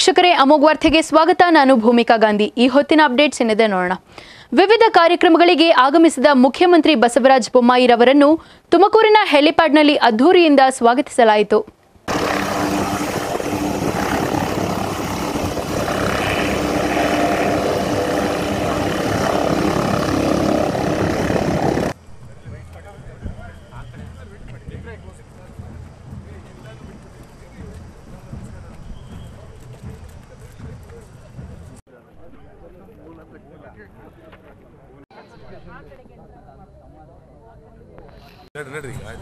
ವೀಕ್ಷಕರೇ ಅಮೋಘ್ ವಾರ್ತೆಗೆ ಸ್ವಾಗತ ನಾನು ಭೂಮಿಕಾ ಗಾಂಧಿ ಈ ಹೊತ್ತಿನ ಅಪ್ಡೇಟ್ಸ್ ಏನಿದೆ ನೋಡೋಣ ವಿವಿಧ ಕಾರ್ಯಕ್ರಮಗಳಿಗೆ ಆಗಮಿಸಿದ ಮುಖ್ಯಮಂತ್ರಿ ಬಸವರಾಜ ಬೊಮ್ಮಾಯಿರವರನ್ನು ತುಮಕೂರಿನ ಹೆಲಿಪ್ಯಾಡ್ನಲ್ಲಿ ಅದ್ದೂರಿಯಿಂದ ಸ್ವಾಗತಿಸಲಾಯಿತು ನಡ್ರಿ ನಡ್ರಿ ಆಯ್ತು.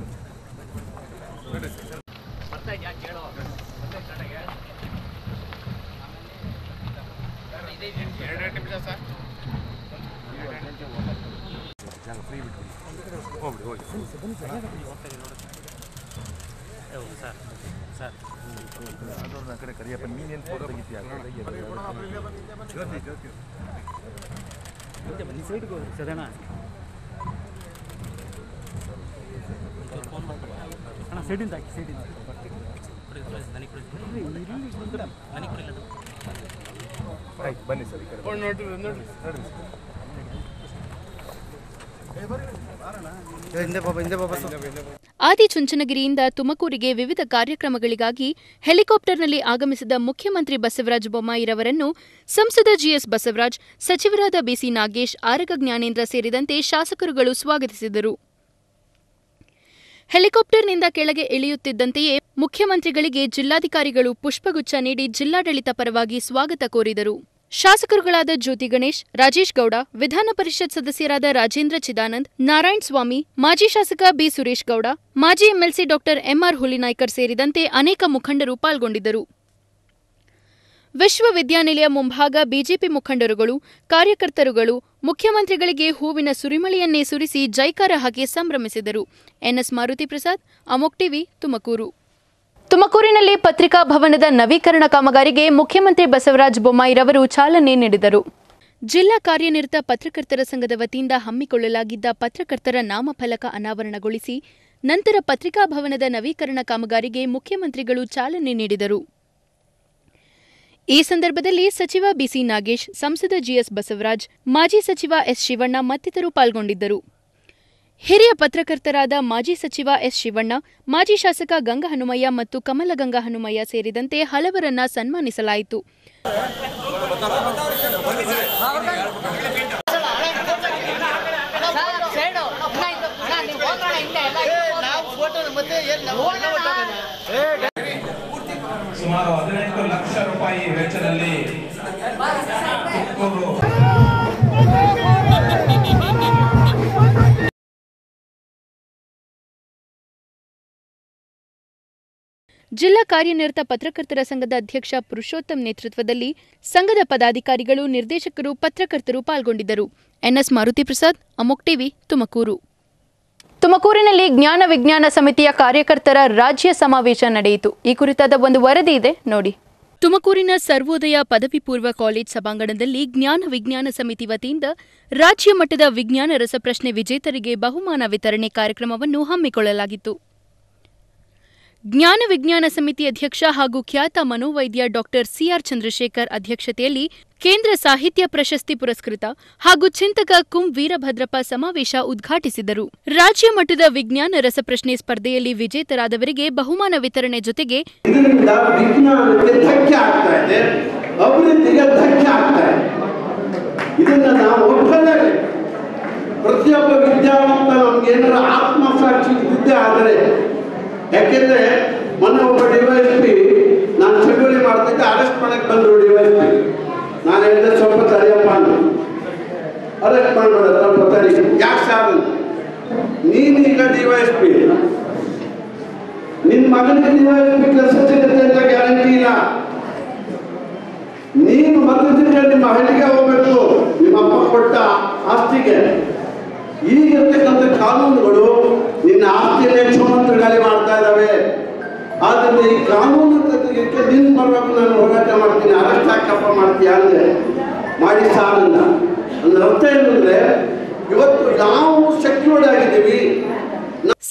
ಹೋಗ್ಬಿಡಿ ಹೋಗಿ ಅದೊಂದು ಆ ಕಡೆ ಕರಿಯಪ್ಪ ನೀನೇನು ಫೋಟೋ ತೆಗಿತೀಯ ಜ್ಯೋತಿ ಜ್ಯೋತಿ ಅಣ್ಣ ಸೈಡಿಂದ ಹಾಕಿ ಸೈಡಿಂದ ಆಯ್ತು ಬನ್ನಿ ಸರ್ ಈ ಕಡೆ ನೋಡ್ರಿ ನೋಡ್ರಿ ಹಿಂದೆ ಬಾಬಾ ಹಿಂದೆ ಬಾಬಾ ಆದಿಚುಂಚನಗಿರಿಯಿಂದ ತುಮಕೂರಿಗೆ ವಿವಿಧ ಕಾರ್ಯಕ್ರಮಗಳಿಗಾಗಿ ಹೆಲಿಕಾಪ್ಟರ್ನಲ್ಲಿ ಆಗಮಿಸಿದ ಮುಖ್ಯಮಂತ್ರಿ ಬಸವರಾಜ ಬೊಮ್ಮಾಯಿರವರನ್ನು ಸಂಸದ ಜಿಎಸ್ ಬಸವರಾಜ್ ಸಚಿವರಾದ ಬಿಸಿ ನಾಗೇಶ್ ಆರಗ ಜ್ಞಾನೇಂದ್ರ ಸೇರಿದಂತೆ ಶಾಸಕರುಗಳು ಸ್ವಾಗತಿಸಿದರು ಹೆಲಿಕಾಪ್ಟರ್ನಿಂದ ಕೆಳಗೆ ಇಳಿಯುತ್ತಿದ್ದಂತೆಯೇ ಮುಖ್ಯಮಂತ್ರಿಗಳಿಗೆ ಜಿಲ್ಲಾಧಿಕಾರಿಗಳು ಪುಷ್ಪಗುಚ್ಛ ನೀಡಿ ಜಿಲ್ಲಾಡಳಿತ ಪರವಾಗಿ ಸ್ವಾಗತ ಕೋರಿದರು ಶಾಸಕರುಗಳಾದ ಜ್ಯೋತಿ ಗಣೇಶ್ ರಾಜೇಶ್ ಗೌಡ ವಿಧಾನ ಪರಿಷತ್ ಸದಸ್ಯರಾದ ರಾಜೇಂದ್ರ ಚಿದಾನಂದ್ ನಾರಾಯಣ್ ಸ್ವಾಮಿ ಮಾಜಿ ಶಾಸಕ ಬಿ ಸುರೇಶ್ ಗೌಡ ಮಾಜಿ ಎಂಎಲ್ಸಿ ಡಾಕ್ಟರ್ ಎಂಆರ್ ಹುಲಿನಾಯ್ಕರ್ ಸೇರಿದಂತೆ ಅನೇಕ ಮುಖಂಡರು ಪಾಲ್ಗೊಂಡಿದ್ದರು ವಿಶ್ವವಿದ್ಯಾನಿಲಯ ಮುಂಭಾಗ ಬಿಜೆಪಿ ಮುಖಂಡರುಗಳು ಕಾರ್ಯಕರ್ತರುಗಳು ಮುಖ್ಯಮಂತ್ರಿಗಳಿಗೆ ಹೂವಿನ ಸುರಿಮಳೆಯನ್ನೇ ಸುರಿಸಿ ಜೈಕಾರ ಹಾಕಿ ಸಂಭ್ರಮಿಸಿದರು ಎನ್ಎಸ್ ಮಾರುತಿ ಪ್ರಸಾದ್ ಅಮೋಕ್ ಟಿವಿ ತುಮಕೂರು ತುಮಕೂರಿನಲ್ಲಿ ಪತ್ರಿಕಾ ಭವನದ ನವೀಕರಣ ಕಾಮಗಾರಿಗೆ ಮುಖ್ಯಮಂತ್ರಿ ಬಸವರಾಜ ಬೊಮ್ಮಾಯಿರವರು ಚಾಲನೆ ನೀಡಿದರು ಜಿಲ್ಲಾ ಕಾರ್ಯನಿರತ ಪತ್ರಕರ್ತರ ಸಂಘದ ವತಿಯಿಂದ ಹಮ್ಮಿಕೊಳ್ಳಲಾಗಿದ್ದ ಪತ್ರಕರ್ತರ ನಾಮಫಲಕ ಅನಾವರಣಗೊಳಿಸಿ ನಂತರ ಪತ್ರಿಕಾ ಭವನದ ನವೀಕರಣ ಕಾಮಗಾರಿಗೆ ಮುಖ್ಯಮಂತ್ರಿಗಳು ಚಾಲನೆ ನೀಡಿದರು ಈ ಸಂದರ್ಭದಲ್ಲಿ ಸಚಿವ ಬಿಸಿ ನಾಗೇಶ್ ಸಂಸದ ಜಿಎಸ್ ಬಸವರಾಜ್ ಮಾಜಿ ಸಚಿವ ಎಸ್ ಶಿವಣ್ಣ ಮತ್ತಿತರರು ಪಾಲ್ಗೊಂಡಿದ್ದರು ಹಿರಿಯ ಪತ್ರಕರ್ತರಾದ ಮಾಜಿ ಸಚಿವ ಎಸ್ ಶಿವಣ್ಣ ಮಾಜಿ ಶಾಸಕ ಗಂಗಾ ಹನುಮಯ್ಯ ಮತ್ತು ಕಮಲಗಂಗಾ ಹನುಮಯ್ಯ ಸೇರಿದಂತೆ ಹಲವರನ್ನ ಸನ್ಮಾನಿಸಲಾಯಿತು ಸುಮಾರು ಹದಿನೆಂಟು ಲಕ್ಷ ರೂಪಾಯಿ ವೆಚ್ಚದಲ್ಲಿ ತುಮಕೂರು ಜಿಲ್ಲಾ ಕಾರ್ಯನಿರತ ಪತ್ರಕರ್ತರ ಸಂಘದ ಅಧ್ಯಕ್ಷ ಪುರುಷೋತ್ತಮ್ ನೇತೃತ್ವದಲ್ಲಿ ಸಂಘದ ಪದಾಧಿಕಾರಿಗಳು ನಿರ್ದೇಶಕರು ಪತ್ರಕರ್ತರು ಪಾಲ್ಗೊಂಡಿದ್ದರು ಎನ್ಎಸ್ ಮಾರುತಿ ಪ್ರಸಾದ್ ಅಮೋಕ್ ಟಿವಿ ತುಮಕೂರು ತುಮಕೂರಿನಲ್ಲಿ ಜ್ಞಾನ ವಿಜ್ಞಾನ ಸಮಿತಿಯ ಕಾರ್ಯಕರ್ತರ ರಾಜ್ಯ ಸಮಾವೇಶ ನಡೆಯಿತು ಈ ಕುರಿತಾದ ಒಂದು ವರದಿ ಇದೆ ನೋಡಿ ತುಮಕೂರಿನ ಸರ್ವೋದಯ ಪದವಿ ಪೂರ್ವ ಕಾಲೇಜ್ ಸಭಾಂಗಣದಲ್ಲಿ ಜ್ಞಾನ ವಿಜ್ಞಾನ ಸಮಿತಿ ವತಿಯಿಂದ ರಾಜ್ಯ ಮಟ್ಟದ ವಿಜ್ಞಾನ ರಸಪ್ರಶ್ನೆ ವಿಜೇತರಿಗೆ ಬಹುಮಾನ ವಿತರಣೆ ಕಾರ್ಯಕ್ರಮವನ್ನು ಹಮ್ಮಿಕೊಳ್ಳಲಾಗಿತ್ತು ಜ್ಞಾನ ವಿಜ್ಞಾನ ಸಮಿತಿ ಅಧ್ಯಕ್ಷ ಹಾಗೂ ಖ್ಯಾತ ಮನೋವೈದ್ಯ ಡಾಕ್ಟರ್ ಸಿಆರ್ ಚಂದ್ರಶೇಖರ್ ಅಧ್ಯಕ್ಷತೆಯಲ್ಲಿ ಕೇಂದ್ರ ಸಾಹಿತ್ಯ ಪ್ರಶಸ್ತಿ ಪುರಸ್ಕೃತ ಹಾಗೂ ಚಿಂತಕ ಕುಂ ವೀರಭದ್ರಪ್ಪ ಸಮಾವೇಶ ಉದ್ಘಾಟಿಸಿದರು ರಾಜ್ಯ ಮಟ್ಟದ ವಿಜ್ಞಾನ ರಸಪ್ರಶ್ನೆ ಸ್ಪರ್ಧೆಯಲ್ಲಿ ವಿಜೇತರಾದವರಿಗೆ ಬಹುಮಾನ ವಿತರಣೆ ಜೊತೆಗೆ ಇದರಿಂದ ವಿಜ್ಞಾನಕ್ಕೆ ಧಕ್ಕೆ ಆಗ್ತಾ ಇದೆ ಅಭಿವೃದ್ಧಿಗೆ ಧಕ್ಕೆ ಆಗ್ತಾ ಇದೆ ಇದನ್ನ ನಾವು ಒಪ್ಪಲೇಬೇಕು ಪ್ರತಿಯೊಬ್ಬ ವಿದ್ಯಾವಂತ ನಮ್ಗೆ ಏನಾರ ಆತ್ಮಸಾಕ್ಷಿ ಇದ್ದೇ ಆದರೆ ಯಾಕೆಂದ್ರೆ ಮೊನ್ನೆ ಒಬ್ಬ ಡಿವೈಸ್ ಪಿ ನಾನು ಚಳುವಳಿ ಮಾಡ್ತಿದ್ದೆ ಅರೆಸ್ಟ್ ಮಾಡಕ್ಕೆ ಬಂದರು ಡಿವೈಸ್ ಪಿ ನಾನು ಹೇಳಿದೆ ಸ್ವಲ್ಪ ತಡೆಯಪ್ಪ ಅಂತ ಅರೆಸ್ಟ್ ಮಾಡಬೇಡ ಸ್ವಲ್ಪ ತಡಿ ಯಾಕೆ ಸಾರ್ ನೀನೀಗ ಡಿವೈಸ್ ಪಿ ನಿನ್ ಮಗನಿಗೆ ನೀವು ಕೆಲಸ ಸಿಗುತ್ತೆ ಅಂತ ಗ್ಯಾರಂಟಿ ಇಲ್ಲ ನೀನು ಮಗನಿಗೆ ನಿಮ್ಮ ಹಳ್ಳಿಗೆ ಹೋಗ್ಬೇಕು ನಿಮ್ಮ ಅಪ್ಪ ಕೊಟ್ಟ ಆಸ್ತಿಗೆ ಈಗಿರ್ತಕ್ಕಂಥ ಕಾನೂನುಗಳು ನಿನ್ನ ಆಸ್ತಿಯನ್ನೇ ಕ್ಷಮಂತ್ರಗಾಲಿ ಮಾಡ್ತಾ ಇದ್ದಾವೆ ಆದ್ರಿಂದ ಈ ಕಾನೂನು ತೆಗೆದಕ್ಕೆ ನಿನ್ ಬರ್ಬೇಕು ನಾನು ಹೋರಾಟ ಮಾಡ್ತೀನಿ ಅರೆಸ್ಟ್ ಹಾಕಪ್ಪ ಮಾಡ್ತೀಯ ಅಂದ್ರೆ ಮಾಡಿ ಸಾಲಲ್ಲ ಅಂದ್ರೆ ಅರ್ಥ ಏನಂದ್ರೆ ಇವತ್ತು ನಾವು ಸೆಕ್ಯೂರ್ಡ್ ಆಗಿದ್ದೀವಿ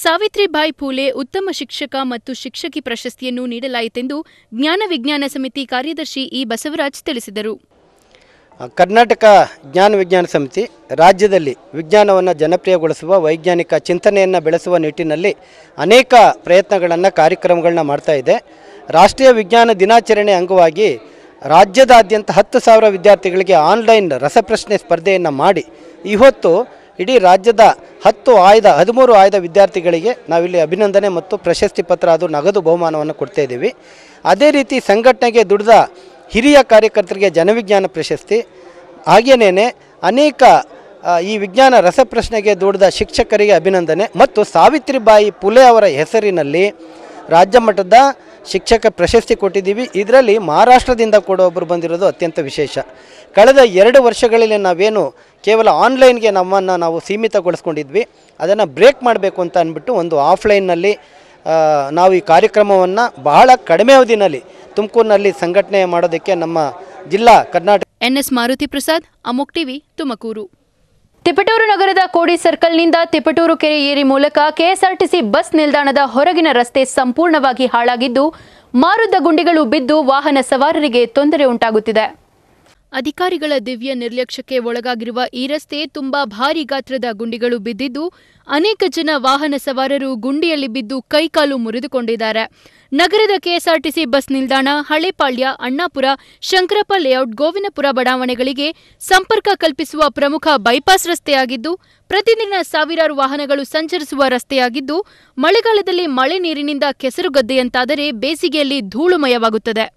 ಸಾವಿತ್ರಿಬಾಯಿ ಫೂಲೆ ಉತ್ತಮ ಶಿಕ್ಷಕ ಮತ್ತು ಶಿಕ್ಷಕಿ ಪ್ರಶಸ್ತಿಯನ್ನು ನೀಡಲಾಯಿತೆಂದು ಜ್ಞಾನ ವಿಜ್ಞಾನ ಸಮಿತಿ ಕಾರ್ಯದರ್ಶಿ ಇ ಬಸವರಾಜ್ ತಿಳಿಸಿದರು ಕರ್ನಾಟಕ ಜ್ಞಾನ ವಿಜ್ಞಾನ ಸಮಿತಿ ರಾಜ್ಯದಲ್ಲಿ ವಿಜ್ಞಾನವನ್ನು ಜನಪ್ರಿಯಗೊಳಿಸುವ ವೈಜ್ಞಾನಿಕ ಚಿಂತನೆಯನ್ನು ಬೆಳೆಸುವ ನಿಟ್ಟಿನಲ್ಲಿ ಅನೇಕ ಪ್ರಯತ್ನಗಳನ್ನು ಕಾರ್ಯಕ್ರಮಗಳನ್ನ ಮಾಡ್ತಾ ಇದೆ ರಾಷ್ಟ್ರೀಯ ವಿಜ್ಞಾನ ದಿನಾಚರಣೆ ಅಂಗವಾಗಿ ರಾಜ್ಯದಾದ್ಯಂತ ಹತ್ತು ಸಾವಿರ ವಿದ್ಯಾರ್ಥಿಗಳಿಗೆ ಆನ್ಲೈನ್ ರಸಪ್ರಶ್ನೆ ಸ್ಪರ್ಧೆಯನ್ನು ಮಾಡಿ ಇವತ್ತು ಇಡೀ ರಾಜ್ಯದ ಹತ್ತು ಆಯ್ದ ಹದಿಮೂರು ಆಯ್ದ ವಿದ್ಯಾರ್ಥಿಗಳಿಗೆ ನಾವಿಲ್ಲಿ ಅಭಿನಂದನೆ ಮತ್ತು ಪ್ರಶಸ್ತಿ ಪತ್ರ ಅದು ನಗದು ಬಹುಮಾನವನ್ನು ಕೊಡ್ತಾ ಇದ್ದೀವಿ ಅದೇ ರೀತಿ ಸಂಘಟನೆಗೆ ದುಡಿದ ಹಿರಿಯ ಕಾರ್ಯಕರ್ತರಿಗೆ ಜನವಿಜ್ಞಾನ ಪ್ರಶಸ್ತಿ ಹಾಗೇನೇ ಅನೇಕ ಆ, ಈ ವಿಜ್ಞಾನ ರಸಪ್ರಶ್ನೆಗೆ ದುಡಿದ ಶಿಕ್ಷಕರಿಗೆ ಅಭಿನಂದನೆ ಮತ್ತು ಸಾವಿತ್ರಿಬಾಯಿ ಪುಲೆ ಅವರ ಹೆಸರಿನಲ್ಲಿ ರಾಜ್ಯ ಮಟ್ಟದ ಶಿಕ್ಷಕ ಪ್ರಶಸ್ತಿ ಕೊಟ್ಟಿದ್ದೀವಿ ಇದರಲ್ಲಿ ಮಹಾರಾಷ್ಟ್ರದಿಂದ ಕೂಡ ಒಬ್ಬರು ಬಂದಿರೋದು ಅತ್ಯಂತ ವಿಶೇಷ ಕಳೆದ ಎರಡು ವರ್ಷಗಳಲ್ಲಿ ನಾವೇನು ಕೇವಲ ಆನ್ಲೈನ್ಗೆ ನಮ್ಮನ್ನು ನಾವು ಸೀಮಿತಗೊಳಿಸ್ಕೊಂಡಿದ್ವಿ ಅದನ್ನು ಬ್ರೇಕ್ ಮಾಡಬೇಕು ಅಂತ ಅಂದ್ಬಿಟ್ಟು ಒಂದು ಆಫ್ಲೈನ್ನಲ್ಲಿ ಆ, ನಾವು ಈ ಕಾರ್ಯಕ್ರಮವನ್ನು ಬಹಳ ಕಡಿಮೆ ಅವಧಿನಲ್ಲಿ ತುಮಕೂರಿನಲ್ಲಿ ಸಂಘಟನೆ ಮಾಡೋದಕ್ಕೆ ನಮ್ಮ ಜಿಲ್ಲಾ ಕರ್ನಾಟಕ ಎನ್ಎಸ್ ಮಾರುತಿ ಪ್ರಸಾದ್ ಅಮೋಕ್ ಟಿವಿ ತುಮಕೂರು ತಿಪಟೂರು ನಗರದ ಕೋಡಿ ಸರ್ಕಲ್ನಿಂದ ತಿಪಟೂರು ಕೆರೆ ಏರಿ ಮೂಲಕ ಕೆಎಸ್ಆರ್ಟಿಸಿ ಬಸ್ ನಿಲ್ದಾಣದ ಹೊರಗಿನ ರಸ್ತೆ ಸಂಪೂರ್ಣವಾಗಿ ಹಾಳಾಗಿದ್ದು ಮಾರುದ್ದ ಗುಂಡಿಗಳು ಬಿದ್ದು ವಾಹನ ಸವಾರರಿಗೆ ತೊಂದರೆ ಉಂಟಾಗುತ್ತಿದೆ ಅಧಿಕಾರಿಗಳ ದಿವ್ಯ ನಿರ್ಲಕ್ಷ್ಯಕ್ಕೆ ಒಳಗಾಗಿರುವ ಈ ರಸ್ತೆ ತುಂಬಾ ಭಾರಿ ಗಾತ್ರದ ಗುಂಡಿಗಳು ಬಿದ್ದಿದ್ದು ಅನೇಕ ಜನ ವಾಹನ ಸವಾರರು ಗುಂಡಿಯಲ್ಲಿ ಬಿದ್ದು ಕೈಕಾಲು ಮುರಿದುಕೊಂಡಿದ್ದಾರೆ ನಗರದ ಕೆಎಸ್ಆರ್ಟಿಸಿ ಬಸ್ ನಿಲ್ದಾಣ ಹಳೇಪಾಳ್ಯ ಅಣ್ಣಾಪುರ ಶಂಕರಪ್ಪ ಲೇಔಟ್ ಗೋವಿನಪುರ ಬಡಾವಣೆಗಳಿಗೆ ಸಂಪರ್ಕ ಕಲ್ಪಿಸುವ ಪ್ರಮುಖ ಬೈಪಾಸ್ ರಸ್ತೆಯಾಗಿದ್ದು ಪ್ರತಿದಿನ ಸಾವಿರಾರು ವಾಹನಗಳು ಸಂಚರಿಸುವ ರಸ್ತೆಯಾಗಿದ್ದು ಮಳೆಗಾಲದಲ್ಲಿ ಮಳೆ ನೀರಿನಿಂದ ಕೆಸರುಗದ್ದೆಯಂತಾದರೆ ಬೇಸಿಗೆಯಲ್ಲಿ ಧೂಳುಮಯವಾಗುತ್ತದೆ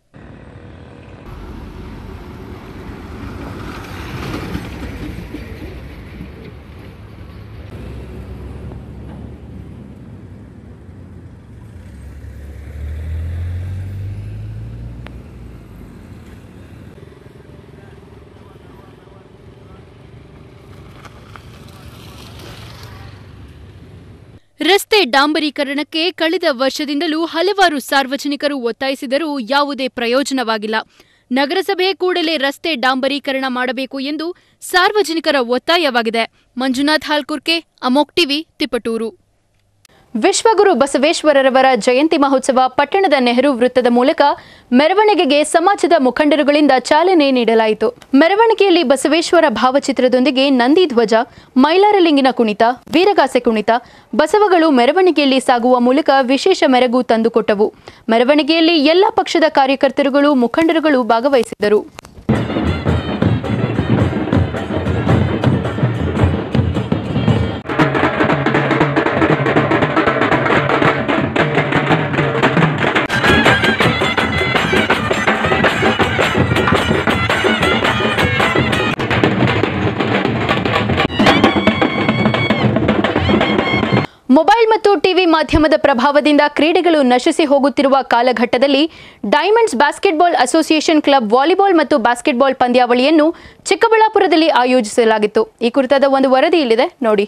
ರಸ್ತೆ ಡಾಂಬರೀಕರಣಕ್ಕೆ ಕಳೆದ ವರ್ಷದಿಂದಲೂ ಹಲವಾರು ಸಾರ್ವಜನಿಕರು ಒತ್ತಾಯಿಸಿದರೂ ಯಾವುದೇ ಪ್ರಯೋಜನವಾಗಿಲ್ಲ ನಗರಸಭೆ ಕೂಡಲೇ ರಸ್ತೆ ಡಾಂಬರೀಕರಣ ಮಾಡಬೇಕು ಎಂದು ಸಾರ್ವಜನಿಕರ ಒತ್ತಾಯವಾಗಿದೆ ಮಂಜುನಾಥ್ ಹಾಲ್ಕುರ್ಕೆ ಅಮೋಕ್ ಟಿವಿ ತಿಪಟೂರು ವಿಶ್ವಗುರು ಬಸವೇಶ್ವರರವರ ಜಯಂತಿ ಮಹೋತ್ಸವ ಪಟ್ಟಣದ ನೆಹರು ವೃತ್ತದ ಮೂಲಕ ಮೆರವಣಿಗೆಗೆ ಸಮಾಜದ ಮುಖಂಡರುಗಳಿಂದ ಚಾಲನೆ ನೀಡಲಾಯಿತು ಮೆರವಣಿಗೆಯಲ್ಲಿ ಬಸವೇಶ್ವರ ಭಾವಚಿತ್ರದೊಂದಿಗೆ ನಂದಿ ಧ್ವಜ ಮೈಲಾರಲಿಂಗಿನ ಕುಣಿತ ವೀರಗಾಸೆ ಕುಣಿತ ಬಸವಗಳು ಮೆರವಣಿಗೆಯಲ್ಲಿ ಸಾಗುವ ಮೂಲಕ ವಿಶೇಷ ಮೆರಗು ತಂದುಕೊಟ್ಟವು ಮೆರವಣಿಗೆಯಲ್ಲಿ ಎಲ್ಲ ಪಕ್ಷದ ಕಾರ್ಯಕರ್ತರುಗಳು ಮುಖಂಡರುಗಳು ಭಾಗವಹಿಸಿದ್ದರು ಮೊಬೈಲ್ ಮತ್ತು ಟಿವಿ ಮಾಧ್ಯಮದ ಪ್ರಭಾವದಿಂದ ಕ್ರೀಡೆಗಳು ನಶಿಸಿ ಹೋಗುತ್ತಿರುವ ಕಾಲಘಟ್ಟದಲ್ಲಿ diamonds basketball association club volleyball ಮತ್ತು ಬಾಸ್ಕೆಟ್ಬಾಲ್ ಪಂದ್ಯಾವಳಿಯನ್ನು ಚಿಕ್ಕಬಳ್ಳಾಪುರದಲ್ಲಿ ಆಯೋಜಿಸಲಾಗಿತ್ತು ಈ ಕುರಿತಾದ ಒಂದು ವರದಿ ಇಲ್ಲಿದೆ ನೋಡಿ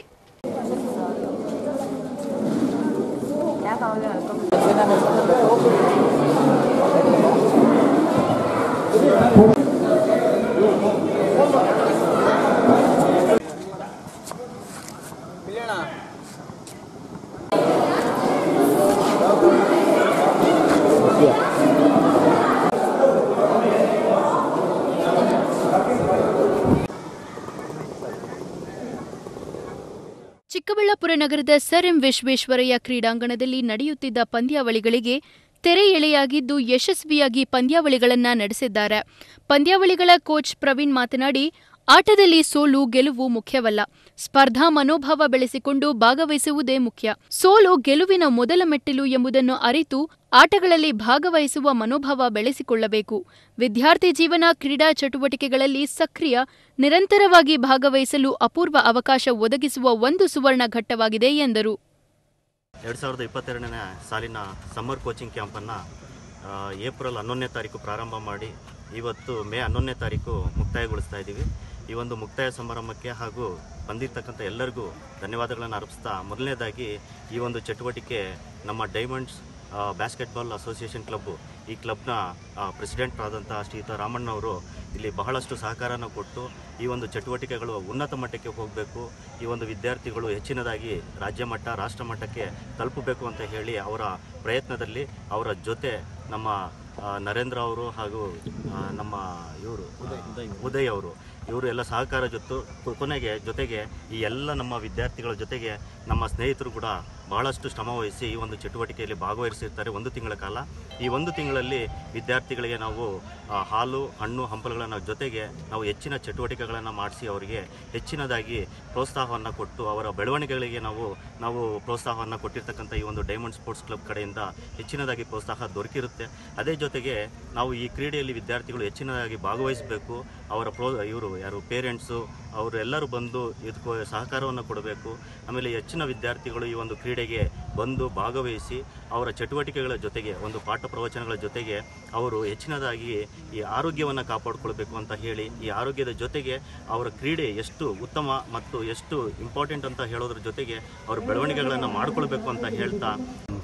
ಚಿಕ್ಕಬಳ್ಳಾಪುರ ನಗರದ ಸರ್ ಎಂ ವಿಶ್ವೇಶ್ವರಯ್ಯ ಕ್ರೀಡಾಂಗಣದಲ್ಲಿ ನಡೆಯುತ್ತಿದ್ದ ಪಂದ್ಯಾವಳಿಗಳಿಗೆ ತೆರೆ ಎಳೆಯಾಗಿದ್ದು ಯಶಸ್ವಿಯಾಗಿ ಪಂದ್ಯಾವಳಿಗಳನ್ನ ನಡೆಸಿದ್ದಾರೆ ಪಂದ್ಯಾವಳಿಗಳ ಕೋಚ್ ಪ್ರವೀಣ್ ಮಾತನಾಡಿ ಆಟದಲ್ಲಿ ಸೋಲು ಗೆಲುವು ಮುಖ್ಯವಲ್ಲ ಸ್ಪರ್ಧಾ ಮನೋಭಾವ ಬೆಳೆಸಿಕೊಂಡು ಭಾಗವಹಿಸುವುದೇ ಮುಖ್ಯ ಸೋಲು ಗೆಲುವಿನ ಮೊದಲ ಮೆಟ್ಟಿಲು ಎಂಬುದನ್ನು ಅರಿತು ಆಟಗಳಲ್ಲಿ ಭಾಗವಹಿಸುವ ಮನೋಭಾವ ಬೆಳೆಸಿಕೊಳ್ಳಬೇಕು ವಿದ್ಯಾರ್ಥಿ ಜೀವನ ಕ್ರೀಡಾ ಚಟುವಟಿಕೆಗಳಲ್ಲಿ ಸಕ್ರಿಯ ನಿರಂತರವಾಗಿ ಭಾಗವಹಿಸಲು ಅಪೂರ್ವ ಅವಕಾಶ ಒದಗಿಸುವ ಒಂದು ಸುವರ್ಣ ಘಟ್ಟವಾಗಿದೆ ಎಂದರು ಎರಡು ಸಾವಿರದ ಇಪ್ಪತ್ತೆರಡನೇ ಸಾಲಿನ ಸಮ್ಮರ್ ಕೋಚಿಂಗ್ ಕ್ಯಾಂಪನ್ನು ಏಪ್ರಿಲ್ ಹನ್ನೊಂದನೇ ತಾರೀಕು ಪ್ರಾರಂಭ ಮಾಡಿ ಇವತ್ತು ಮೇ ಹನ್ನೊಂದನೇ ತಾರೀಕು ಮುಕ್ತಾಯಗೊಳಿಸ್ತಾ ಇದ್ದೀವಿ ಈ ಒಂದು ಮುಕ್ತಾಯ ಸಮಾರಂಭಕ್ಕೆ ಹಾಗೂ ಬಂದಿರ್ತಕ್ಕಂಥ ಎಲ್ಲರಿಗೂ ಧನ್ಯವಾದಗಳನ್ನು ಅರ್ಪಿಸ್ತಾ ಮೊದಲನೇದಾಗಿ ಈ ಒಂದು ಚಟುವಟಿಕೆ ನಮ್ಮ ಡೈಮಂಡ್ಸ್ ಬ್ಯಾಸ್ಕೆಟ್ಬಾಲ್ ಅಸೋಸಿಯೇಷನ್ ಕ್ಲಬ್ಬು ಈ ಕ್ಲಬ್ನ ಪ್ರೆಸಿಡೆಂಟ್ ಆದಂಥ ಶ್ರೀಯುತ ರಾಮಣ್ಣವರು ಇಲ್ಲಿ ಬಹಳಷ್ಟು ಸಹಕಾರನ ಕೊಟ್ಟು ಈ ಒಂದು ಚಟುವಟಿಕೆಗಳು ಉನ್ನತ ಮಟ್ಟಕ್ಕೆ ಹೋಗಬೇಕು ಈ ಒಂದು ವಿದ್ಯಾರ್ಥಿಗಳು ಹೆಚ್ಚಿನದಾಗಿ ರಾಜ್ಯ ಮಟ್ಟ ರಾಷ್ಟ್ರ ಮಟ್ಟಕ್ಕೆ ತಲುಪಬೇಕು ಅಂತ ಹೇಳಿ ಅವರ ಪ್ರಯತ್ನದಲ್ಲಿ ಅವರ ಜೊತೆ ನಮ್ಮ ಆ, ನರೇಂದ್ರ ಅವರು ಹಾಗೂ ಆ, ನಮ್ಮ ಇವರು ಉದಯ್ ಅವರು ಇವರು ಎಲ್ಲ ಸಹಕಾರ ಜೊತೆ ಕೊ- ಕೊನೆಗೆ ಜೊತೆಗೆ ಈ ಎಲ್ಲ ನಮ್ಮ ವಿದ್ಯಾರ್ಥಿಗಳ ಜೊತೆಗೆ ನಮ್ಮ ಸ್ನೇಹಿತರು ಕೂಡ ಬಹಳಷ್ಟು ಶ್ರಮ ವಹಿಸಿ ಈ ಒಂದು ಚಟುವಟಿಕೆಯಲ್ಲಿ ಭಾಗವಹಿಸಿರ್ತಾರೆ ಒಂದು ತಿಂಗಳ ಕಾಲ ಈ ಒಂದು ತಿಂಗಳಲ್ಲಿ ವಿದ್ಯಾರ್ಥಿಗಳಿಗೆ ನಾವು ಆ, ಹಾಲು ಹಣ್ಣು ಹಂಪಲುಗಳನ್ನು ಜೊತೆಗೆ ನಾವು ಹೆಚ್ಚಿನ ಚಟುವಟಿಕೆಗಳನ್ನು ಮಾಡಿಸಿ ಅವರಿಗೆ ಹೆಚ್ಚಿನದಾಗಿ ಪ್ರೋತ್ಸಾಹವನ್ನು ಕೊಟ್ಟು ಅವರ ಬೆಳವಣಿಗೆಗಳಿಗೆ ನಾವು ನಾವು ಪ್ರೋತ್ಸಾಹವನ್ನು ಕೊಟ್ಟಿರ್ತಕ್ಕಂಥ ಈ ಒಂದು ಡೈಮಂಡ್ ಸ್ಪೋರ್ಟ್ಸ್ ಕ್ಲಬ್ ಕಡೆಯಿಂದ ಹೆಚ್ಚಿನದಾಗಿ ಪ್ರೋತ್ಸಾಹ ದೊರಕಿರುತ್ತೆ ಅದೇ ಜೊತೆಗೆ ನಾವು ಈ ಕ್ರೀಡೆಯಲ್ಲಿ ವಿದ್ಯಾರ್ಥಿಗಳು ಹೆಚ್ಚಿನದಾಗಿ ಭಾಗವಹಿಸಬೇಕು ಅವರ ಪ್ರೋ ಇವರು ಯಾರು ಪೇರೆಂಟ್ಸು ಅವರು ಎಲ್ಲರೂ ಬಂದು ಇದಕ್ಕೂ ಸಹಕಾರವನ್ನು ಕೊಡಬೇಕು ಆಮೇಲೆ ಹೆಚ್ಚಿನ ವಿದ್ಯಾರ್ಥಿಗಳು ಈ ಒಂದು ಕ್ರೀಡೆಗೆ ಬಂದು ಭಾಗವಹಿಸಿ ಅವರ ಚಟುವಟಿಕೆಗಳ ಜೊತೆಗೆ ಒಂದು ಪಾಠ ಪ್ರವಚನಗಳ ಜೊತೆಗೆ ಅವರು ಹೆಚ್ಚಿನದಾಗಿ ಈ ಆರೋಗ್ಯವನ್ನು ಕಾಪಾಡಿಕೊಳ್ಬೇಕು ಅಂತ ಹೇಳಿ ಈ ಆರೋಗ್ಯದ ಜೊತೆಗೆ ಅವರ ಕ್ರೀಡೆ ಎಷ್ಟು ಉತ್ತಮ ಮತ್ತು ಎಷ್ಟು ಇಂಪಾರ್ಟೆಂಟ್ ಅಂತ ಹೇಳೋದ್ರ ಜೊತೆಗೆ ಅವರ ಬೆಳವಣಿಗೆಗಳನ್ನು ಮಾಡಿಕೊಳ್ಬೇಕು ಅಂತ ಹೇಳ್ತಾ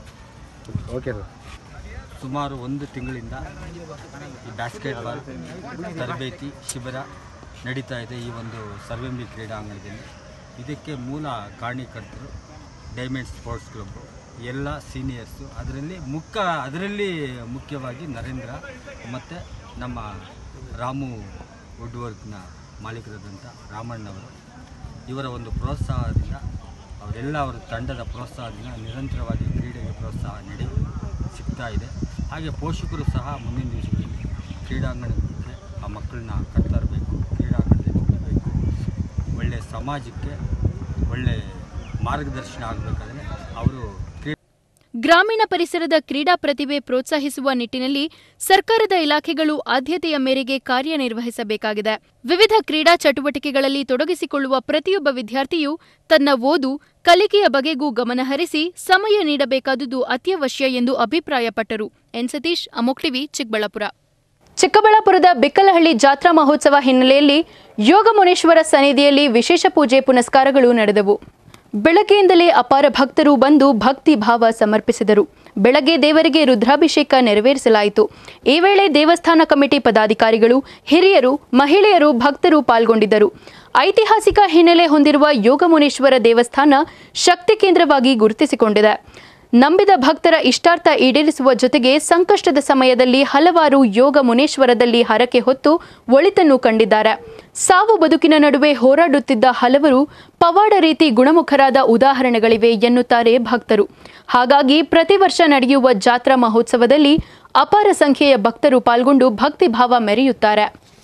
ಓಕೆ ಸುಮಾರು ಒಂದು ತಿಂಗಳಿಂದ ಈ ಬ್ಯಾಸ್ಕೆಟ್ಬಾಲ್ ತರಬೇತಿ ಶಿಬಿರ ನಡೀತಾ ಇದೆ ಈ ಒಂದು ಸರ್ವೆಂಬಿ ಕ್ರೀಡಾಂಗಣದಲ್ಲಿ ಇದಕ್ಕೆ ಮೂಲ ಕಾರಣೀಕರ್ತರು ಡೈಮಂಡ್ ಸ್ಪೋರ್ಟ್ಸ್ ಕ್ಲಬ್ ಎಲ್ಲ ಸೀನಿಯರ್ಸು ಅದರಲ್ಲಿ ಮುಖ್ಯ ಅದರಲ್ಲಿ ಮುಖ್ಯವಾಗಿ ನರೇಂದ್ರ ಮತ್ತು ನಮ್ಮ ರಾಮು ವುಡ್ ವರ್ಕ್ನ ಮಾಲೀಕರಾದಂಥ ರಾಮಣ್ಣವರು ಇವರ ಒಂದು ಪ್ರೋತ್ಸಾಹದಿಂದ ಅವರೆಲ್ಲ ಅವರ ತಂಡದ ಪ್ರೋತ್ಸಾಹದಿಂದ ನಿರಂತರವಾಗಿ ಕ್ರೀಡೆಗೆ ಪ್ರೋತ್ಸಾಹ ನೀಡಿ ಸಿಗ್ತಾ ಇದೆ ಹಾಗೆ ಪೋಷಕರು ಸಹ ಮುಂದಿನ ದಿವಸಗಳಲ್ಲಿ ಕ್ರೀಡಾಂಗಣಕ್ಕೆ ಆ ಮಕ್ಕಳನ್ನ ಕರ್ತರಬೇಕು ಕ್ರೀಡಾಂಗಣದಲ್ಲಿ ಹೋಗಬೇಕು ಒಳ್ಳೆಯ ಸಮಾಜಕ್ಕೆ ಒಳ್ಳೆಯ ಮಾರ್ಗದರ್ಶನ ಆಗಬೇಕಾದ್ರೆ ಅವರು ಕ್ರೀಡೆ ಗ್ರಾಮೀಣ ಪರಿಸರದ ಕ್ರೀಡಾ ಪ್ರತಿಭೆ ಪ್ರೋತ್ಸಾಹಿಸುವ ನಿಟ್ಟಿನಲ್ಲಿ ಸರ್ಕಾರದ ಇಲಾಖೆಗಳು ಆದ್ಯತೆಯ ಮೇರೆಗೆ ಕಾರ್ಯನಿರ್ವಹಿಸಬೇಕಾಗಿದೆ ವಿವಿಧ ಕ್ರೀಡಾ ಚಟುವಟಿಕೆಗಳಲ್ಲಿ ತೊಡಗಿಸಿಕೊಳ್ಳುವ ಪ್ರತಿಯೊಬ್ಬ ವಿದ್ಯಾರ್ಥಿಯೂ ತನ್ನ ಓದು ಕಲಿಕೆಯ ಬಗೆಗೂ ಗಮನಹರಿಸಿ ಸಮಯ ನೀಡಬೇಕಾದುದು ಅತ್ಯವಶ್ಯ ಎಂದು ಅಭಿಪ್ರಾಯಪಟ್ಟರು ಎನ್ ಸತೀಶ್ ಅಮೋಕ್ ಟಿವಿ ಚಿಕ್ಕಬಳ್ಳಾಪುರ ಚಿಕ್ಕಬಳ್ಳಾಪುರದ ಬಿಕ್ಕಲಹಳ್ಳಿ ಜಾತ್ರಾ ಮಹೋತ್ಸವ ಹಿನ್ನೆಲೆಯಲ್ಲಿ ಯೋಗ ಮುನೇಶ್ವರ ಸನ್ನಿಧಿಯಲ್ಲಿ ವಿಶೇಷ ಪೂಜೆ ಪುನಸ್ಕಾರಗಳು ನಡೆದವು ಬೆಳಗ್ಗೆಯಿಂದಲೇ ಅಪಾರ ಭಕ್ತರು ಬಂದು ಭಕ್ತಿ ಭಾವ ಸಮರ್ಪಿಸಿದರು ಬೆಳಗ್ಗೆ ದೇವರಿಗೆ ರುದ್ರಾಭಿಷೇಕ ನೆರವೇರಿಸಲಾಯಿತು ಈ ವೇಳೆ ದೇವಸ್ಥಾನ ಕಮಿಟಿ ಪದಾಧಿಕಾರಿಗಳು ಹಿರಿಯರು ಮಹಿಳೆಯರು ಭಕ್ತರು ಪಾಲ್ಗೊಂಡಿದ್ದರು ಐತಿಹಾಸಿಕ ಹಿನ್ನೆಲೆ ಹೊಂದಿರುವ ಯೋಗಮುನೇಶ್ವರ ದೇವಸ್ಥಾನ ಶಕ್ತಿ ಕೇಂದ್ರವಾಗಿ ಗುರುತಿಸಿಕೊಂಡಿದೆ ನಂಬಿದ ಭಕ್ತರ ಇಷ್ಟಾರ್ಥ ಈಡೇರಿಸುವ ಜೊತೆಗೆ ಸಂಕಷ್ಟದ ಸಮಯದಲ್ಲಿ ಹಲವಾರು ಯೋಗ ಮುನೇಶ್ವರದಲ್ಲಿ ಹರಕೆ ಹೊತ್ತು ಒಳಿತನ್ನು ಕಂಡಿದ್ದಾರೆ ಸಾವು ಬದುಕಿನ ನಡುವೆ ಹೋರಾಡುತ್ತಿದ್ದ ಹಲವರು ಪವಾಡ ರೀತಿ ಗುಣಮುಖರಾದ ಉದಾಹರಣೆಗಳಿವೆ ಎನ್ನುತ್ತಾರೆ ಭಕ್ತರು ಹಾಗಾಗಿ ಪ್ರತಿ ವರ್ಷ ನಡೆಯುವ ಜಾತ್ರಾ ಮಹೋತ್ಸವದಲ್ಲಿ ಅಪಾರ ಸಂಖ್ಯೆಯ ಭಕ್ತರು ಪಾಲ್ಗೊಂಡು ಭಕ್ತಿಭಾವ ಮೆರೆಯುತ್ತಾರೆ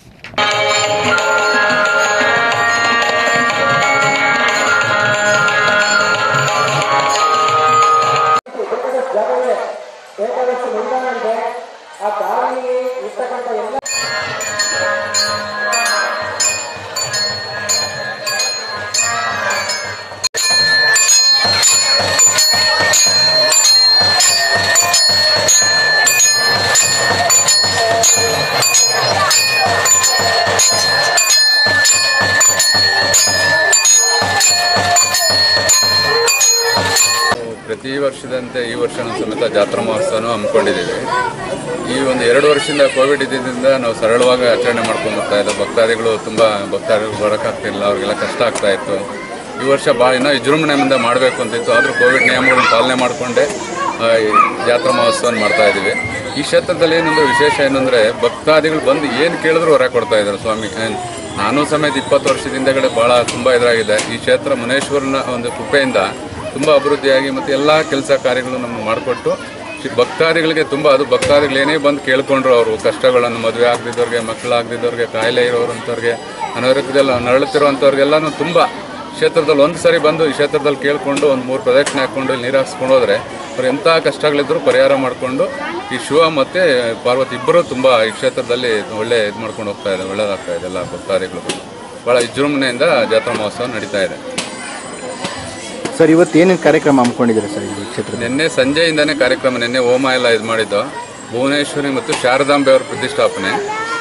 ಪ್ರತಿ ವರ್ಷದಂತೆ ಈ ವರ್ಷನೂ ಸಮೇತ ಜಾತ್ರಾ ಮಹೋತ್ಸವನೂ ಹಮ್ಮಿಕೊಂಡಿದ್ದೀವಿ ಈ ಒಂದು ಎರಡು ವರ್ಷದಿಂದ ಕೋವಿಡ್ ಇದ್ದಿದ್ದರಿಂದ ನಾವು ಸರಳವಾಗಿ ಆಚರಣೆ ಮಾಡ್ಕೊಂಡು ಬರ್ತಾ ಇದ್ದೋ ಭಕ್ತಾದಿಗಳು ತುಂಬ ಭಕ್ತಾದಿಗಳು ಬರೋಕ್ಕಾಗ್ತಿಲ್ಲ ಅವ್ರಿಗೆಲ್ಲ ಕಷ್ಟ ಆಗ್ತಾ ಇತ್ತು ಈ ವರ್ಷ ಭಾಳ ಇನ್ನೂ ವಿಜೃಂಭಣೆಯಿಂದ ಮಾಡಬೇಕು ಅಂತಿತ್ತು ಆದರೂ ಕೋವಿಡ್ ನಿಯಮಗಳನ್ನು ಪಾಲನೆ ಮಾಡಿಕೊಂಡೇ ಆ, ಈ ಜಾತ್ರಾ ಮಹೋತ್ಸವನ ಮಾಡ್ತಾ ಇದ್ದೀವಿ ಈ ಕ್ಷೇತ್ರದಲ್ಲಿ ಏನಂದ್ರೆ ವಿಶೇಷ ಏನಂದರೆ ಭಕ್ತಾದಿಗಳು ಬಂದು ಏನು ಕೇಳಿದ್ರು ಹೊರ ಕೊಡ್ತಾ ಇದ್ದಾರೆ ಸ್ವಾಮಿ ಏನ್- ನಾನು ಸಮೇತ ಇಪ್ಪತ್ತು ವರ್ಷದ ಹಿಂದೆಗಡೆ ಭಾಳ ತುಂಬ ಇದಾಗಿದೆ ಈ ಕ್ಷೇತ್ರ ಮುನೇಶ್ವರನ ಒಂದು ಕೃಪೆಯಿಂದ ತುಂಬ ಅಭಿವೃದ್ಧಿಯಾಗಿ ಮತ್ತು ಎಲ್ಲ ಕೆಲಸ ಕಾರ್ಯಗಳು ನಮಗೆ ಮಾಡಿಕೊಟ್ಟು ಭಕ್ತಾದಿಗಳಿಗೆ ತುಂಬ ಅದು ಭಕ್ತಾದಿಗಳು ಏನೇ ಬಂದು ಕೇಳ್ಕೊಂಡ್ರು ಅವರು ಕಷ್ಟಗಳನ್ನು ಮದುವೆ ಆಗದಿದ್ದವ್ರಿಗೆ ಮಕ್ಕಳಾಗದಿದ್ದವ್ರಿಗೆ ಕಾಯಿಲೆ ಇರೋರಂಥವ್ರಿಗೆ ಅನಾರೋಗ್ಯದಲ್ಲಿ ನರಳುತ್ತಿರುವಂಥವ್ರಿಗೆಲ್ಲನೂ ತುಂಬ ಕ್ಷೇತ್ರದಲ್ಲಿ ಒಂದು ಸರಿ ಬಂದು ಈ ಕ್ಷೇತ್ರದಲ್ಲಿ ಕೇಳಿಕೊಂಡು ಒಂದು ಮೂರು ಪ್ರದಕ್ಷಿಣೆ ಹಾಕ್ಕೊಂಡು ಇಲ್ಲಿ ನೀರು ಹಾಕ್ಸ್ಕೊಂಡು ಹೋದರೆ ಅವ್ರು ಎಂಥ ಕಷ್ಟಗಳಿದ್ರೂ ಪರಿಹಾರ ಮಾಡಿಕೊಂಡು ಈ ಶಿವ ಮತ್ತು ಪಾರ್ವತಿ ಇಬ್ಬರು ತುಂಬ ಈ ಕ್ಷೇತ್ರದಲ್ಲಿ ಒಳ್ಳೆ ಇದು ಮಾಡ್ಕೊಂಡು ಹೋಗ್ತಾ ಇದೆ ಒಳ್ಳೇದಾಗ್ತಾ ಇದೆ ಎಲ್ಲ ಭಕ್ತಾದಿಗಳು ಭಾಳ ವಿಜೃಂಭಣೆಯಿಂದ ಜಾತ್ರಾ ಮಹೋತ್ಸವ ನಡೀತಾ ಇದೆ ಸರ್ ಇವತ್ತು ಏನೇನು ಕಾರ್ಯಕ್ರಮ ಹಮ್ಮಿಕೊಂಡಿದ್ದೀರಾ ಸರ್ ಇಲ್ಲಿ ಕ್ಷೇತ್ರದಲ್ಲಿ ನಿನ್ನೆ ಸಂಜೆಯಿಂದನೇ ಕಾರ್ಯಕ್ರಮ ನಿನ್ನೆ ಹೋಮ ಎಲ್ಲ ಇದು ಮಾಡಿದ್ದು ಭುವನೇಶ್ವರಿ ಮತ್ತು ಶಾರದಾಂಬೆ ಅವರ ಪ್ರತಿಷ್ಠಾಪನೆ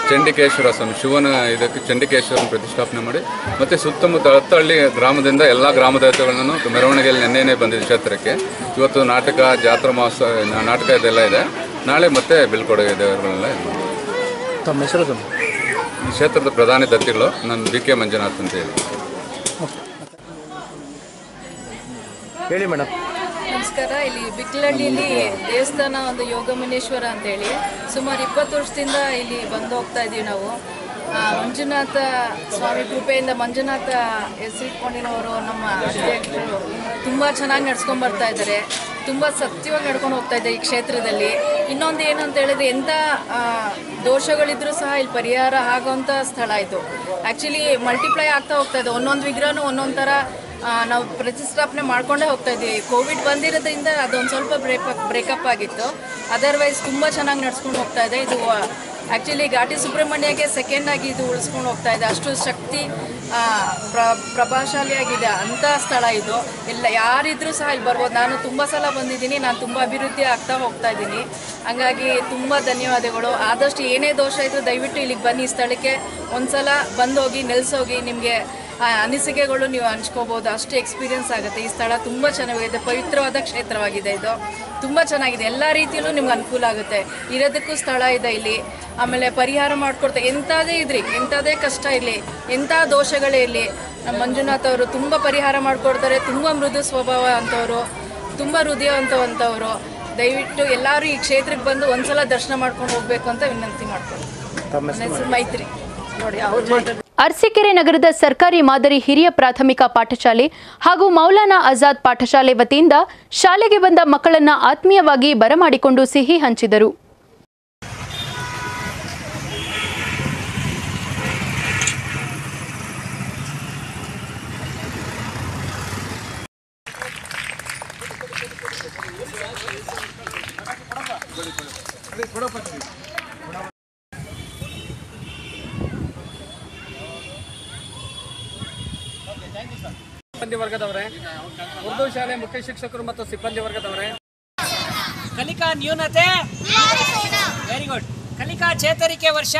ಚಂಡಿಕೇಶ್ವರ ಸ್ವಾಮಿ ಶಿವನ ಇದಕ್ಕೆ ಚಂಡಿಕೇಶ್ವರನ ಪ್ರತಿಷ್ಠಾಪನೆ ಮಾಡಿ ಮತ್ತು ಸುತ್ತಮುತ್ತ ಹತ್ತಹಳ್ಳಿ ಗ್ರಾಮದಿಂದ ಎಲ್ಲ ಗ್ರಾಮ ದೇವತೆಗಳನ್ನು ಮೆರವಣಿಗೆಯಲ್ಲಿ ನೆನ್ನೆನೇ ಬಂದಿದೆ ಕ್ಷೇತ್ರಕ್ಕೆ ಇವತ್ತು ನಾಟಕ ಜಾತ್ರಾ ಮಹೋತ್ಸವ ನಾ- ನಾಟಕ ಇದೆಲ್ಲ ಇದೆ ನಾಳೆ ಮತ್ತೆ ಬೀಳ್ಕೊಡುಗೆ ದೇವರುಗಳೆಲ್ಲ ಇದು ಮಾಡ್ತೀವಿ. ತಮ್ಮ ಹೆಸರು ತಮ್ಮ ಈ ಕ್ಷೇತ್ರದ ಪ್ರಧಾನಿ ದತ್ತಿಗಳು ನಾನು ಬಿ ಕೆ ಮಂಜುನಾಥ್ ಅಂತ ಹೇಳಿ ಹೇಳಿ ಮೇಡಮ್ ನಮಸ್ಕಾರ ಇಲ್ಲಿ ಬಿಕ್ಲಹಳ್ಳಿಯಲ್ಲಿ ದೇವಸ್ಥಾನ ಒಂದು ಯೋಗಮುನೇಶ್ವರ ಅಂತೇಳಿ ಸುಮಾರು ಇಪ್ಪತ್ತು ವರ್ಷದಿಂದ ಇಲ್ಲಿ ಬಂದು ಹೋಗ್ತಾ ಇದ್ದೀವಿ ನಾವು ಆ, ಮಂಜುನಾಥ ಸ್ವಾಮಿ ಕೃಪೆಯಿಂದ ಮಂಜುನಾಥ ಹೆಸರಿಟ್ಕೊಂಡಿರೋರು ನಮ್ಮ ಅಧ್ಯಕ್ಷರು ತುಂಬ ಚೆನ್ನಾಗಿ ನಡ್ಸ್ಕೊಂಡ್ ಬರ್ತಾ ಇದ್ದಾರೆ ತುಂಬ ಸತ್ಯವಾಗಿ ನಡ್ಕೊಂಡು ಹೋಗ್ತಾ ಇದೆ ಈ ಕ್ಷೇತ್ರದಲ್ಲಿ ಇನ್ನೊಂದು ಏನು ಅಂತ ಹೇಳಿದ್ರೆ ಎಂಥ ಆ, ದೋಷಗಳಿದ್ರೂ ಸಹ ಇಲ್ಲಿ ಪರಿಹಾರ ಆಗೋಂಥ ಸ್ಥಳ ಇದು ಆ್ಯಕ್ಚುಲಿ ಮಲ್ಟಿಪ್ಲೈ ಆಗ್ತಾ ಹೋಗ್ತಾ ಇದೆ ಒಂದೊಂದು ವಿಗ್ರಹನೂ ಒಂದೊಂದು ಥರ ಆ, ನಾವು ಪ್ರತಿಷ್ಠಾಪನೆ ಮಾಡ್ಕೊಂಡೇ ಹೋಗ್ತಾ ಇದ್ದೀವಿ ಕೋವಿಡ್ ಬಂದಿರೋದ್ರಿಂದ ಅದೊಂದು ಸ್ವಲ್ಪ ಬ್ರೇಕ್ ಬ್ರೇಕಪ್ ಆಗಿತ್ತು ಅದರ್ವೈಸ್ ತುಂಬ ಚೆನ್ನಾಗಿ ನಡ್ಸ್ಕೊಂಡು ಹೋಗ್ತಾ ಇದೆ ಇದು ಆ್ಯಕ್ಚುಲಿ ಘಾಟಿ ಸುಬ್ರಹ್ಮಣ್ಯಗೆ ಸೆಕೆಂಡ್ ಆಗಿ ಇದು ಉಳಿಸ್ಕೊಂಡು ಹೋಗ್ತಾ ಇದೆ ಅಷ್ಟು ಶಕ್ತಿ ಆ, ಪ್ರ ಪ್ರಭಾವಶಾಲಿಯಾಗಿದೆ ಅಂಥ ಸ್ಥಳ ಇದು ಎಲ್ಲ ಯಾರಿದ್ರೂ ಸಹ ಇಲ್ಲಿ ಬರ್ಬೋದು ನಾನು ತುಂಬ ಸಲ ಬಂದಿದ್ದೀನಿ ನಾನು ತುಂಬ ಅಭಿವೃದ್ಧಿ ಆಗ್ತಾ ಹೋಗ್ತಾ ಇದ್ದೀನಿ ಹಂಗಾಗಿ ತುಂಬ ಧನ್ಯವಾದಗಳು ಆದಷ್ಟು ಏನೇ ದೋಷ ಇದ್ರೂ ದಯವಿಟ್ಟು ಇಲ್ಲಿಗೆ ಬನ್ನಿ ಈ ಸ್ಥಳಕ್ಕೆ ಒಂದ್ಸಲ ಬಂದೋಗಿ ನೆಲೆಸೋಗಿ ನಿಮಗೆ ಆ ಅನಿಸಿಕೆಗಳು ನೀವು ಹಂಚ್ಕೋಬೋದು ಅಷ್ಟು ಎಕ್ಸ್ಪೀರಿಯನ್ಸ್ ಆಗುತ್ತೆ ಈ ಸ್ಥಳ ತುಂಬ ಚೆನ್ನಾಗಿದೆ ಪವಿತ್ರವಾದ ಕ್ಷೇತ್ರವಾಗಿದೆ ಇದು ತುಂಬ ಚೆನ್ನಾಗಿದೆ ಎಲ್ಲ ರೀತಿಯಲ್ಲೂ ನಿಮ್ಗೆ ಅನುಕೂಲ ಆಗುತ್ತೆ ಇರೋದಕ್ಕೂ ಸ್ಥಳ ಇದೆ ಇಲ್ಲಿ ಆಮೇಲೆ ಪರಿಹಾರ ಮಾಡ್ಕೊಡ್ತಾರೆ ಎಂಥದೇ ಇದ್ರಿ ಎಂಥದೇ ಕಷ್ಟ ಇರಲಿ ಎಂಥ ದೋಷಗಳೇ ಇರಲಿ ನಮ್ಮ ಮಂಜುನಾಥ್ ಅವರು ತುಂಬ ಪರಿಹಾರ ಮಾಡಿಕೊಡ್ತಾರೆ ತುಂಬ ಮೃದು ಸ್ವಭಾವ ಅಂತವರು ತುಂಬ ಹೃದಯವಂತವಂಥವರು ದಯವಿಟ್ಟು ಎಲ್ಲರೂ ಈ ಕ್ಷೇತ್ರಕ್ಕೆ ಬಂದು ಒಂದ್ಸಲ ದರ್ಶನ ಮಾಡ್ಕೊಂಡು ಹೋಗಬೇಕು ಅಂತ ವಿನಂತಿ ಮಾಡ್ಕೊಂಡು ನನ್ನ ಹೆಸರು ಮೈತ್ರಿ ನೋಡಿ ಅವ್ರು ಮಾತಾಡ್ತಾರೆ ಅರಸೀಕೆರೆ ನಗರದ ಸರ್ಕಾರಿ ಮಾದರಿ ಹಿರಿಯ ಪ್ರಾಥಮಿಕ ಪಾಠಶಾಲೆ ಹಾಗೂ ಮೌಲಾನಾ ಆಜಾದ್ ಪಾಠಶಾಲೆ ವತಿಯಿಂದ ಶಾಲೆಗೆ ಬಂದ ಮಕ್ಕಳನ್ನ ಆತ್ಮೀಯವಾಗಿ ಬರಮಾಡಿಕೊಂಡು ಸಿಹಿ ಹಂಚಿದರು ಸಿಬ್ಬಂದಿ ವರ್ಗದವರೇ ಉರ್ದು ಶಾಲೆ ಮುಖ್ಯ ಶಿಕ್ಷಕರು ಮತ್ತು ಸಿಬ್ಬಂದಿ ವರ್ಗದವರೇ ಕಲಿಕಾ ನ್ಯೂನತೆ ವೆರಿ ಗುಡ್ ಕಲಿಕಾ ಚೇತರಿಕೆ ವರ್ಷ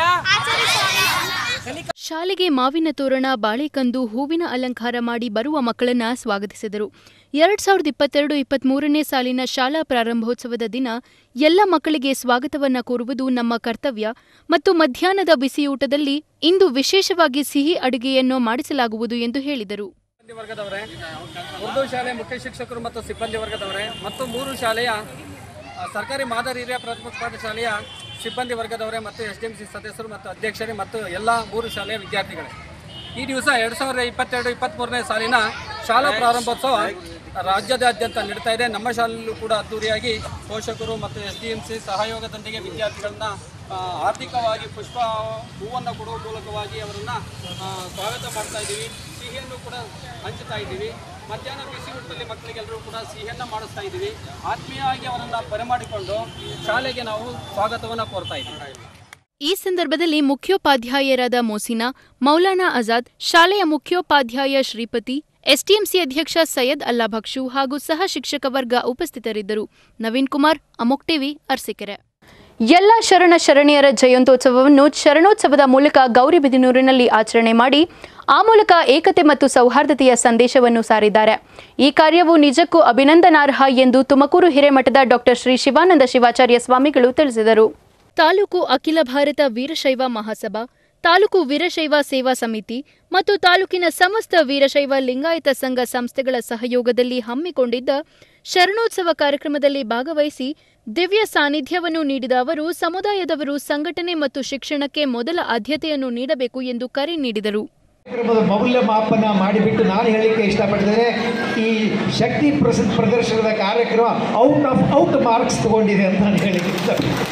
ಕಲಿಕಾ ಶಾಲೆಗೆ ಮಾವಿನ ತೋರಣ ಬಾಳೆಕಂದು ಹೂವಿನ ಅಲಂಕಾರ ಮಾಡಿ ಬರುವ ಮಕ್ಕಳನ್ನ ಸ್ವಾಗತಿಸಿದರು ಎರಡ್ ಸಾವಿರದ ಇಪ್ಪತ್ತೆರಡು ಇಪ್ಪತ್ಮೂರನೇ ಸಾಲಿನ ಶಾಲಾ ಪ್ರಾರಂಭೋತ್ಸವದ ದಿನ ಎಲ್ಲ ಮಕ್ಕಳಿಗೆ ಸ್ವಾಗತವನ್ನ ಕೋರುವುದು ನಮ್ಮ ಕರ್ತವ್ಯ ಮತ್ತು ಮಧ್ಯಾಹ್ನದ ಬಿಸಿಯೂಟದಲ್ಲಿ ಇಂದು ವಿಶೇಷವಾಗಿ ಸಿಹಿ ಅಡುಗೆಯನ್ನು ಮಾಡಿಸಲಾಗುವುದು ಎಂದು ಹೇಳಿದರು ಸಿಬ್ಬಂದಿ ವರ್ಗದವರೇ ಉರ್ದು ಶಾಲೆ ಮುಖ್ಯ ಶಿಕ್ಷಕರು ಮತ್ತು ಸಿಬ್ಬಂದಿ ವರ್ಗದವರೇ ಮತ್ತು ಮೂರು ಶಾಲೆಯ ಆ, ಸರ್ಕಾರಿ ಮಾದರಿ ಹಿರಿಯ ಪ್ರಾಥಮಿಕ ಪಾಠಶಾಲೆಯ ಸಿಬ್ಬಂದಿ ವರ್ಗದವರೇ ಮತ್ತು ಎಸ್ ಡಿ ಎಂ ಸಿ ಸದಸ್ಯರು ಮತ್ತು ಅಧ್ಯಕ್ಷರೇ ಮತ್ತು ಎಲ್ಲ ಮೂರು ಶಾಲೆಯ ವಿದ್ಯಾರ್ಥಿಗಳೇ ಈ ದಿವಸ ಎರಡು ಸಾವಿರದ ಇಪ್ಪತ್ತೆರಡು ಇಪ್ಪತ್ತ್ಮೂರನೇ ಸಾಲಿನ ಶಾಲಾ ಪ್ರಾರಂಭೋತ್ಸವ ರಾಜ್ಯದಾದ್ಯಂತ ನಡೀತಾ ಇದೆ ನಮ್ಮ ಶಾಲೆಯಲ್ಲೂ ಕೂಡ ಅದ್ದೂರಿಯಾಗಿ ಪೋಷಕರು ಮತ್ತು ಎಸ್ ಡಿ ಎಂ ಸಿ ಸಹಯೋಗದೊಂದಿಗೆ ವಿದ್ಯಾರ್ಥಿಗಳನ್ನ ಆ, ಆರ್ಥಿಕವಾಗಿ ಪುಷ್ಪ ಹೂವನ್ನು ಕೊಡುವ ಮೂಲಕವಾಗಿ ಅವರನ್ನು ಸ್ವಾಗತ ಮಾಡ್ತಾ ಇದ್ದೀವಿ ಸಿಹಿಯನ್ನು ಕೂಡ ಹಂಚುತ್ತಾ ಇದ್ದೀವಿ ಮಧ್ಯಾಹ್ನ ಬಿಸಿ ಊಟದಲ್ಲಿ ಮಕ್ಕಳಿಗೆಲ್ಲರೂ ಕೂಡ ಸಿಹಿಯನ್ನು ಮಾಡಿಸ್ತಾ ಇದ್ದೀವಿ ಆತ್ಮೀಯವಾಗಿ ಅವರನ್ನು ಬರಮಾಡಿಕೊಂಡು ಶಾಲೆಗೆ ನಾವು ಸ್ವಾಗತವನ್ನು ಕೋರ್ತಾ ಇದ್ದೀವಿ ಈ ಸಂದರ್ಭದಲ್ಲಿ ಮುಖ್ಯೋಪಾಧ್ಯಾಯರಾದ ಮೋಸಿನಾ ಮೌಲಾನಾ ಆಜಾದ್ ಶಾಲೆಯ ಮುಖ್ಯೋಪಾಧ್ಯಾಯ ಶ್ರೀಪತಿ ಎಸ್ಟಿಎಂಸಿ ಅಧ್ಯಕ್ಷ ಸೈಯದ್ ಅಲ್ಲಾ ಭಕ್ಷು ಹಾಗೂ ಸಹ ಶಿಕ್ಷಕ ವರ್ಗ ಉಪಸ್ಥಿತರಿದ್ದರು ನವೀನ್ ಕುಮಾರ್ ಅಮೋಕ್ ಟಿವಿ ಅರಸೀಕೆರೆ ಎಲ್ಲ ಶರಣ ಶರಣೆಯರ ಜಯಂತ್ಯೋತ್ಸವವನ್ನು ಶರಣೋತ್ಸವದ ಮೂಲಕ ಗೌರಿಬಿದನೂರಿನಲ್ಲಿ ಆಚರಣೆ ಮಾಡಿ ಆ ಮೂಲಕ ಏಕತೆ ಮತ್ತು ಸೌಹಾರ್ದತೆಯ ಸಂದೇಶವನ್ನು ಸಾರಿದ್ದಾರೆ ಈ ಕಾರ್ಯವು ನಿಜಕ್ಕೂ ಅಭಿನಂದನಾರ್ಹ ಎಂದು ತುಮಕೂರು ಹಿರೇಮಠದ ಡಾಕ್ಟರ್ ಶ್ರೀ ಶಿವಾನಂದ ಶಿವಾಚಾರ್ಯ ಸ್ವಾಮಿಗಳು ತಿಳಿಸಿದರು ತಾಲೂಕು ಅಖಿಲ ಭಾರತ ವೀರಶೈವ ಮಹಾಸಭಾ ತಾಲೂಕು ವೀರಶೈವ ಸೇವಾ ಸಮಿತಿ ಮತ್ತು ತಾಲೂಕಿನ ಸಮಸ್ತ ವೀರಶೈವ ಲಿಂಗಾಯತ ಸಂಘ ಸಂಸ್ಥೆಗಳ ಸಹಯೋಗದಲ್ಲಿ ಹಮ್ಮಿಕೊಂಡಿದ್ದ ಶರಣೋತ್ಸವ ಕಾರ್ಯಕ್ರಮದಲ್ಲಿ ಭಾಗವಹಿಸಿ ದಿವ್ಯ ಸಾನ್ನಿಧ್ಯವನ್ನು ನೀಡಿದ ಅವರು ಸಮುದಾಯದವರು ಸಂಘಟನೆ ಮತ್ತು ಶಿಕ್ಷಣಕ್ಕೆ ಮೊದಲ ಆದ್ಯತೆಯನ್ನು ನೀಡಬೇಕು ಎಂದು ಕರೆ ನೀಡಿದರು ಕಾರ್ಯಕ್ರಮದ ಮೌಲ್ಯಮಾಪನ ಮಾಡಿಬಿಟ್ಟು ನಾನು ಹೇಳಲಿಕ್ಕೆ ಇಷ್ಟಪಡ್ತೇನೆ ಈ ಶಕ್ತಿ ಪ್ರಸ ಪ್ರದರ್ಶನದ ಕಾರ್ಯಕ್ರಮ ಔಟ್ ಆಫ್ ಔಟ್ ಮಾರ್ಕ್ಸ್ ತಗೊಂಡಿದೆ ಅಂತ ನಾನು ಹೇಳಲಿಕ್ಕೆ ಇಷ್ಟಪಡ್ತೇನೆ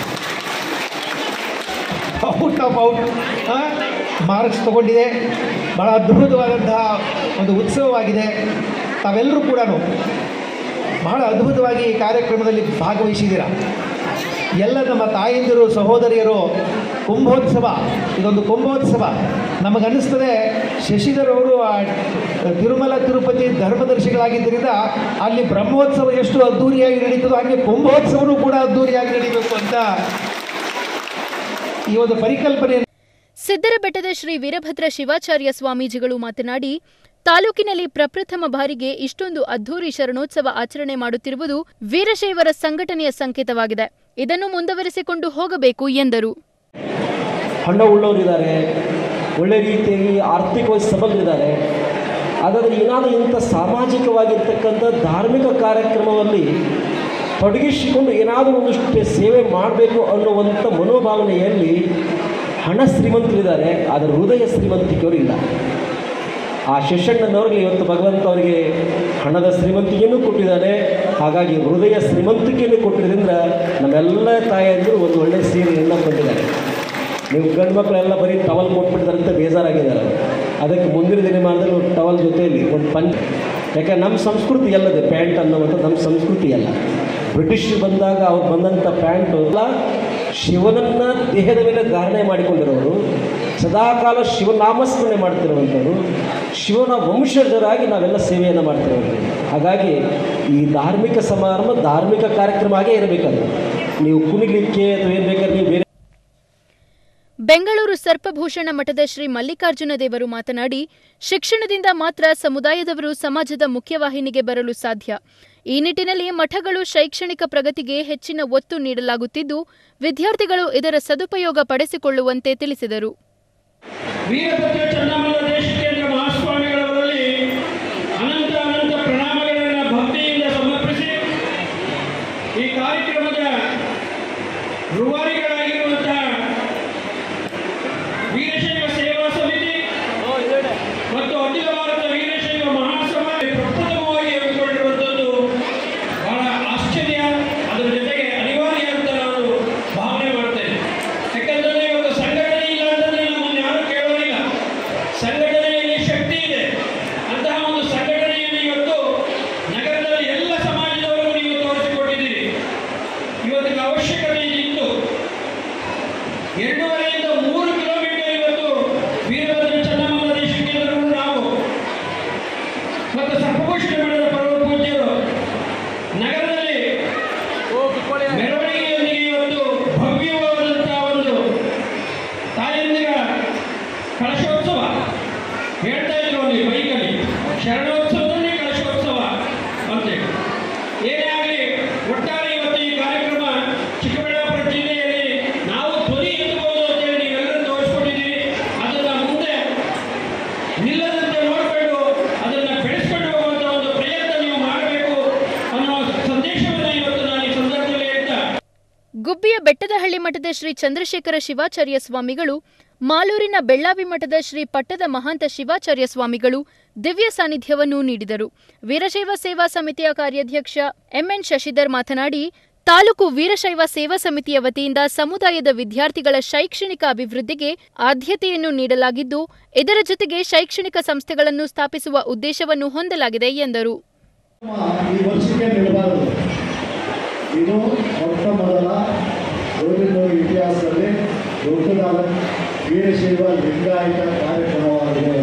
ಔಟ್ ಆಫ್ ಔಟ್ ಮಾರ್ಕ್ಸ್ ತಗೊಂಡಿದೆ ಭಾಳ ಅದ್ಭುತವಾದಂತಹ ಒಂದು ಉತ್ಸವವಾಗಿದೆ ತಾವೆಲ್ಲರೂ ಕೂಡ ಬಹಳ ಅದ್ಭುತವಾಗಿ ಈ ಕಾರ್ಯಕ್ರಮದಲ್ಲಿ ಭಾಗವಹಿಸಿದ್ದೀರಾ ಎಲ್ಲ ನಮ್ಮ ತಾಯಂದಿರು ಸಹೋದರಿಯರು ಕುಂಭೋತ್ಸವ ಇದೊಂದು ಕುಂಭೋತ್ಸವ ನಮಗನ್ನಿಸ್ತದೆ ಶಶಿಧರವರು ಆ ತಿರುಮಲ ತಿರುಪತಿ ಧರ್ಮದರ್ಶಿಗಳಾಗಿದ್ದರಿಂದ ಅಲ್ಲಿ ಬ್ರಹ್ಮೋತ್ಸವ ಎಷ್ಟು ಅದ್ಧೂರಿಯಾಗಿ ನಡೀತದೋ ಹಾಗೆ ಕುಂಭೋತ್ಸವನೂ ಕೂಡ ಅದ್ಧೂರಿಯಾಗಿ ನಡೀಬೇಕು ಅಂತ ಈ ಒಂದು ಪರಿಕಲ್ಪನೆ ಸಿದ್ದರಬೆಟ್ಟದ ಶ್ರೀ ವೀರಭದ್ರ ಶಿವಾಚಾರ್ಯ ಸ್ವಾಮೀಜಿಗಳು ಮಾತನಾಡಿ ತಾಲೂಕಿನಲ್ಲಿ ಪ್ರಪ್ರಥಮ ಬಾರಿಗೆ ಇಷ್ಟೊಂದು ಅದ್ಧೂರಿ ಶರಣೋತ್ಸವ ಆಚರಣೆ ಮಾಡುತ್ತಿರುವುದು ವೀರಶೈವರ ಸಂಘಟನೆಯ ಸಂಕೇತವಾಗಿದೆ ಇದನ್ನು ಮುಂದುವರಿಸಿಕೊಂಡು ಹೋಗಬೇಕು ಎಂದರು ಹಣ ಉಳ್ಳವರಿದ್ದಾರೆ ಒಳ್ಳೆ ರೀತಿಯಾಗಿ ಆರ್ಥಿಕವಾಗಿ ಸಬಲರಿದ್ದಾರೆ ಹಾಗಾದರೆ ಏನಾದರೂ ಇಂಥ ಸಾಮಾಜಿಕವಾಗಿರ್ತಕ್ಕಂಥ ಧಾರ್ಮಿಕ ಕಾರ್ಯಕ್ರಮದಲ್ಲಿ ತೊಡಗಿಸಿಕೊಂಡು ಏನಾದರೂ ಒಂದಷ್ಟು ಸೇವೆ ಮಾಡಬೇಕು ಅನ್ನುವಂಥ ಮನೋಭಾವನೆಯಲ್ಲಿ ಹಣ ಶ್ರೀಮಂತರಿದ್ದಾರೆ ಆದರೆ ಹೃದಯ ಶ್ರೀಮಂತಿಕೆಯವರು ಇಲ್ಲ ಆ ಶಿಷ್ಯಣ್ಣನವ್ರಿಗೆ ಇವತ್ತು ಭಗವಂತ ಅವರಿಗೆ ಹಣದ ಶ್ರೀಮಂತಿಕೆಯನ್ನು ಕೊಟ್ಟಿದ್ದಾನೆ ಹಾಗಾಗಿ ಹೃದಯ ಶ್ರೀಮಂತಿಕೆಯನ್ನು ಕೊಟ್ಟಿದ್ದರಿಂದ ನಮ್ಮೆಲ್ಲ ತಾಯಂದಿರು ಒಂದು ಒಳ್ಳೆಯ ಸೀರೆಯನ್ನು ಬಂದಿದ್ದಾರೆ ನೀವು ಗಂಡು ಮಕ್ಕಳೆಲ್ಲ ಬರೀ ಟವಲ್ ಕೊಟ್ಬಿಟ್ಟಿದ್ದಾರೆ ಅಂತ ಬೇಜಾರಾಗಿದ್ದಾರೆ ಅದಕ್ಕೆ ಮುಂದಿನ ದಿನಮಾನದಲ್ಲಿ ಒಂದು ಟವಲ್ ಜೊತೆಯಲ್ಲಿ ಒಂದು ಪಂಚ ಯಾಕೆ ನಮ್ಮ ಸಂಸ್ಕೃತಿ ಎಲ್ಲದೆ ಪ್ಯಾಂಟ್ ಅನ್ನುವಂಥದ್ದು ನಮ್ಮ ಸಂಸ್ಕೃತಿ ಅಲ್ಲ ಬ್ರಿಟಿಷ್ ಬಂದಾಗ ಅವ್ರು ಬಂದಂಥ ಪ್ಯಾಂಟು ಎಲ್ಲ ಶಿವನನ್ನು ದೇಹದ ಮೇಲೆ ಧಾರಣೆ ಮಾಡಿಕೊಂಡಿರೋರು ಸದಾಕಾಲ ಶಿವನಾಮಸ್ಮರಣೆ ಮಾಡ್ತಿರುವಂಥವ್ರು ಶಿವನ ವಂಶಜರಾಗಿ ನಾವೆಲ್ಲ ಸೇವೆಯನ್ನು ಮಾಡ್ತಿರೋದು ಹಾಗಾಗಿ ಈ ಧಾರ್ಮಿಕ ಸಮಾರಂಭ ಧಾರ್ಮಿಕ ಕಾರ್ಯಕ್ರಮ ಆಗೇ ಇರಬೇಕದು ನೀವು ಕುಣಿಲಿಕ್ಕೆ ಅಥವಾ ಏನು ಬೇಕಾದ್ರೆ ನೀವು ಬೇರೆ ಬೆಂಗಳೂರು ಸರ್ಪಭೂಷಣ ಮಠದ ಶ್ರೀ ಮಲ್ಲಿಕಾರ್ಜುನ ದೇವರು ಮಾತನಾಡಿ ಶಿಕ್ಷಣದಿಂದ ಮಾತ್ರ ಸಮುದಾಯದವರು ಸಮಾಜದ ಮುಖ್ಯವಾಹಿನಿಗೆ ಬರಲು ಸಾಧ್ಯ ಈ ನಿಟ್ಟಿನಲ್ಲಿ ಮಠಗಳು ಶೈಕ್ಷಣಿಕ ಪ್ರಗತಿಗೆ ಹೆಚ್ಚಿನ ಒತ್ತು ನೀಡಲಾಗುತ್ತಿದ್ದು ವಿದ್ಯಾರ್ಥಿಗಳು ಇದರ ಸದುಪಯೋಗ ಪಡಿಸಿಕೊಳ್ಳುವಂತೆ ತಿಳಿಸಿದರು ವೀರಭದ್ರ ಚನ್ನಮ್ಮನ ದೇಶಕೇಂದ್ರ ಮಹಾಸ್ವಾಮಿಗಳವರಲ್ಲಿ ಅನಂತ ಅನಂತ ಪ್ರಣಾಮಗಳನ್ನು ಭಕ್ತಿಯಿಂದ ಸಮರ್ಪಿಸಿ ಈ ಕಾರ್ಯಕ್ರಮದ ರೂವಾರಿಗಳಾಗಿರುವಂತಹ ವೀರಶೈವ ಸೇವಾ ಸಮಿತಿ ಮತ್ತು ಅಖಿಲ ಭಾರತ ವೀರಶೈವ ಮಹಾಸಭಾ ಪ್ರಪ್ರಥಮವಾಗಿ ಹಮ್ಮಿಕೊಂಡಿರುವಂಥದ್ದು ಬಹಳ ಆಶ್ಚರ್ಯ ಅದರ ಜೊತೆಗೆ ಅನಿವಾರ್ಯ ಅಂತ ನಾನು ಭಾವನೆ ಮಾಡ್ತೇನೆ ಯಾಕಂದ್ರೆ ಇವತ್ತು ಸಂಘಟನೆ ಇಲ್ಲ ಅಂತಂದ್ರೆ ನಮ್ಮನ್ನು ಯಾರು ಕೇಳೋದಿಲ್ಲ ಸಂಘಟನೆಯಲ್ಲಿ ಶಕ್ತಿ ಇದೆ ಅಂತಹ ಒಂದು ಸಂಘಟನೆಯನ್ನು ಇವತ್ತು ನಗರದಲ್ಲಿ ಎಲ್ಲ ಸಮಾಜದವರಿಗೂ ನೀವು ತೋರಿಸಿಕೊಟ್ಟಿದ್ದೀರಿ ಇವತ್ತಿಗೆ ಅವಶ್ಯಕತೆ ಇತ್ತು ಎರಡೂವರೆಯಿಂದ ಮೂರು ಕಿಲೋಮೀಟರ್ ಇವತ್ತು ವೀರಭದ್ರ ಚನ್ನಮ್ಮನ ದೇಶಕ್ಕೆ ನಾವು ಮತ್ತು ಸರ್ಪಭೂಷಣ ಮಠದ ಪರಮ ಪೂಜ್ಯರು ನಗರದಲ್ಲಿ ಮೆರವಣಿಗೆಯೊಂದಿಗೆ ಇವತ್ತು ಭವ್ಯವಾದಂತಹ ಒಂದು ತಾಯಂದಿರ ಕಳಶೋತ್ಸವ ಹೇಳ್ತಾ ಇದ್ರು ಅಲ್ಲಿ ಬೈಕಲ್ಲಿ ಶರಣೋತ್ಸವದಲ್ಲಿ ಕಳಶೋತ್ಸವ ಅಂತೇಳಿ ಏನೇ ಆಗಲಿ ಒಟ್ಟಾರೆ ಇವತ್ತು ಈ ಕಾರ್ಯಕ್ರಮ ಚಿಕ್ಕಬಳ್ಳಾಪುರ ಜಿಲ್ಲೆಯಲ್ಲಿ ನಾವು ಧ್ವನಿ ಎತ್ತಬಹುದು ಅಂತೇಳಿ ನೀವೆಲ್ಲರೂ ತೋರಿಸ್ಕೊಂಡಿದ್ದೀರಿ ಅದನ್ನ ಮುಂದೆ ನಿಲ್ಲದಂತೆ ನೋಡಿಕೊಂಡು ಅದನ್ನ ಬೆಳೆಸ್ಕೊಂಡು ಹೋಗುವಂತ ಒಂದು ಪ್ರಯತ್ನ ನೀವು ಮಾಡಬೇಕು ಅನ್ನೋ ಸಂದೇಶವನ್ನು ಇವತ್ತು ನಾನು ಈ ಸಂದರ್ಭದಲ್ಲಿ ಹೇಳ್ತಾ ಗುಬ್ಬಿಯ ಬೆಟ್ಟದಹಳ್ಳಿ ಮಠದ ಶ್ರೀ ಚಂದ್ರಶೇಖರ ಶಿವಾಚಾರ್ಯ ಸ್ವಾಮಿಗಳು ಮಾಲೂರಿನ ಬೆಳ್ಳಾವಿ ಮಠದ ಶ್ರೀ ಪಟ್ಟದ ಮಹಾಂತ ಶಿವಾಚಾರ್ಯ ಸ್ವಾಮಿಗಳು ದಿವ್ಯ ಸಾನ್ನಿಧ್ಯವನ್ನು ನೀಡಿದರು ವೀರಶೈವ ಸೇವಾ ಸಮಿತಿಯ ಕಾರ್ಯಾಧ್ಯಕ್ಷ ಎಂಎನ್ ಶಶಿಧರ್ ಮಾತನಾಡಿ ತಾಲೂಕು ವೀರಶೈವ ಸೇವಾ ಸಮಿತಿಯ ವತಿಯಿಂದ ಸಮುದಾಯದ ವಿದ್ಯಾರ್ಥಿಗಳ ಶೈಕ್ಷಣಿಕ ಅಭಿವೃದ್ಧಿಗೆ ಆದ್ಯತೆಯನ್ನು ನೀಡಲಾಗಿದ್ದು ಇದರ ಜೊತೆಗೆ ಶೈಕ್ಷಣಿಕ ಸಂಸ್ಥೆಗಳನ್ನು ಸ್ಥಾಪಿಸುವ ಉದ್ದೇಶವನ್ನು ಹೊಂದಲಾಗಿದೆ ಎಂದರು ಈ ವರ್ಷಕ್ಕೆ ನಿಲ್ಲಬಾರದು ಇದು ಮೊಟ್ಟ ಮೊದಲ ಗೋವಿಂದರ ಇತಿಹಾಸದಲ್ಲಿ ದೊಡ್ಡದಾದ ವೀರಶೈವ ಲಿಂಗಾಯತ ಕಾರ್ಯಕ್ರಮವಾಗಿದೆ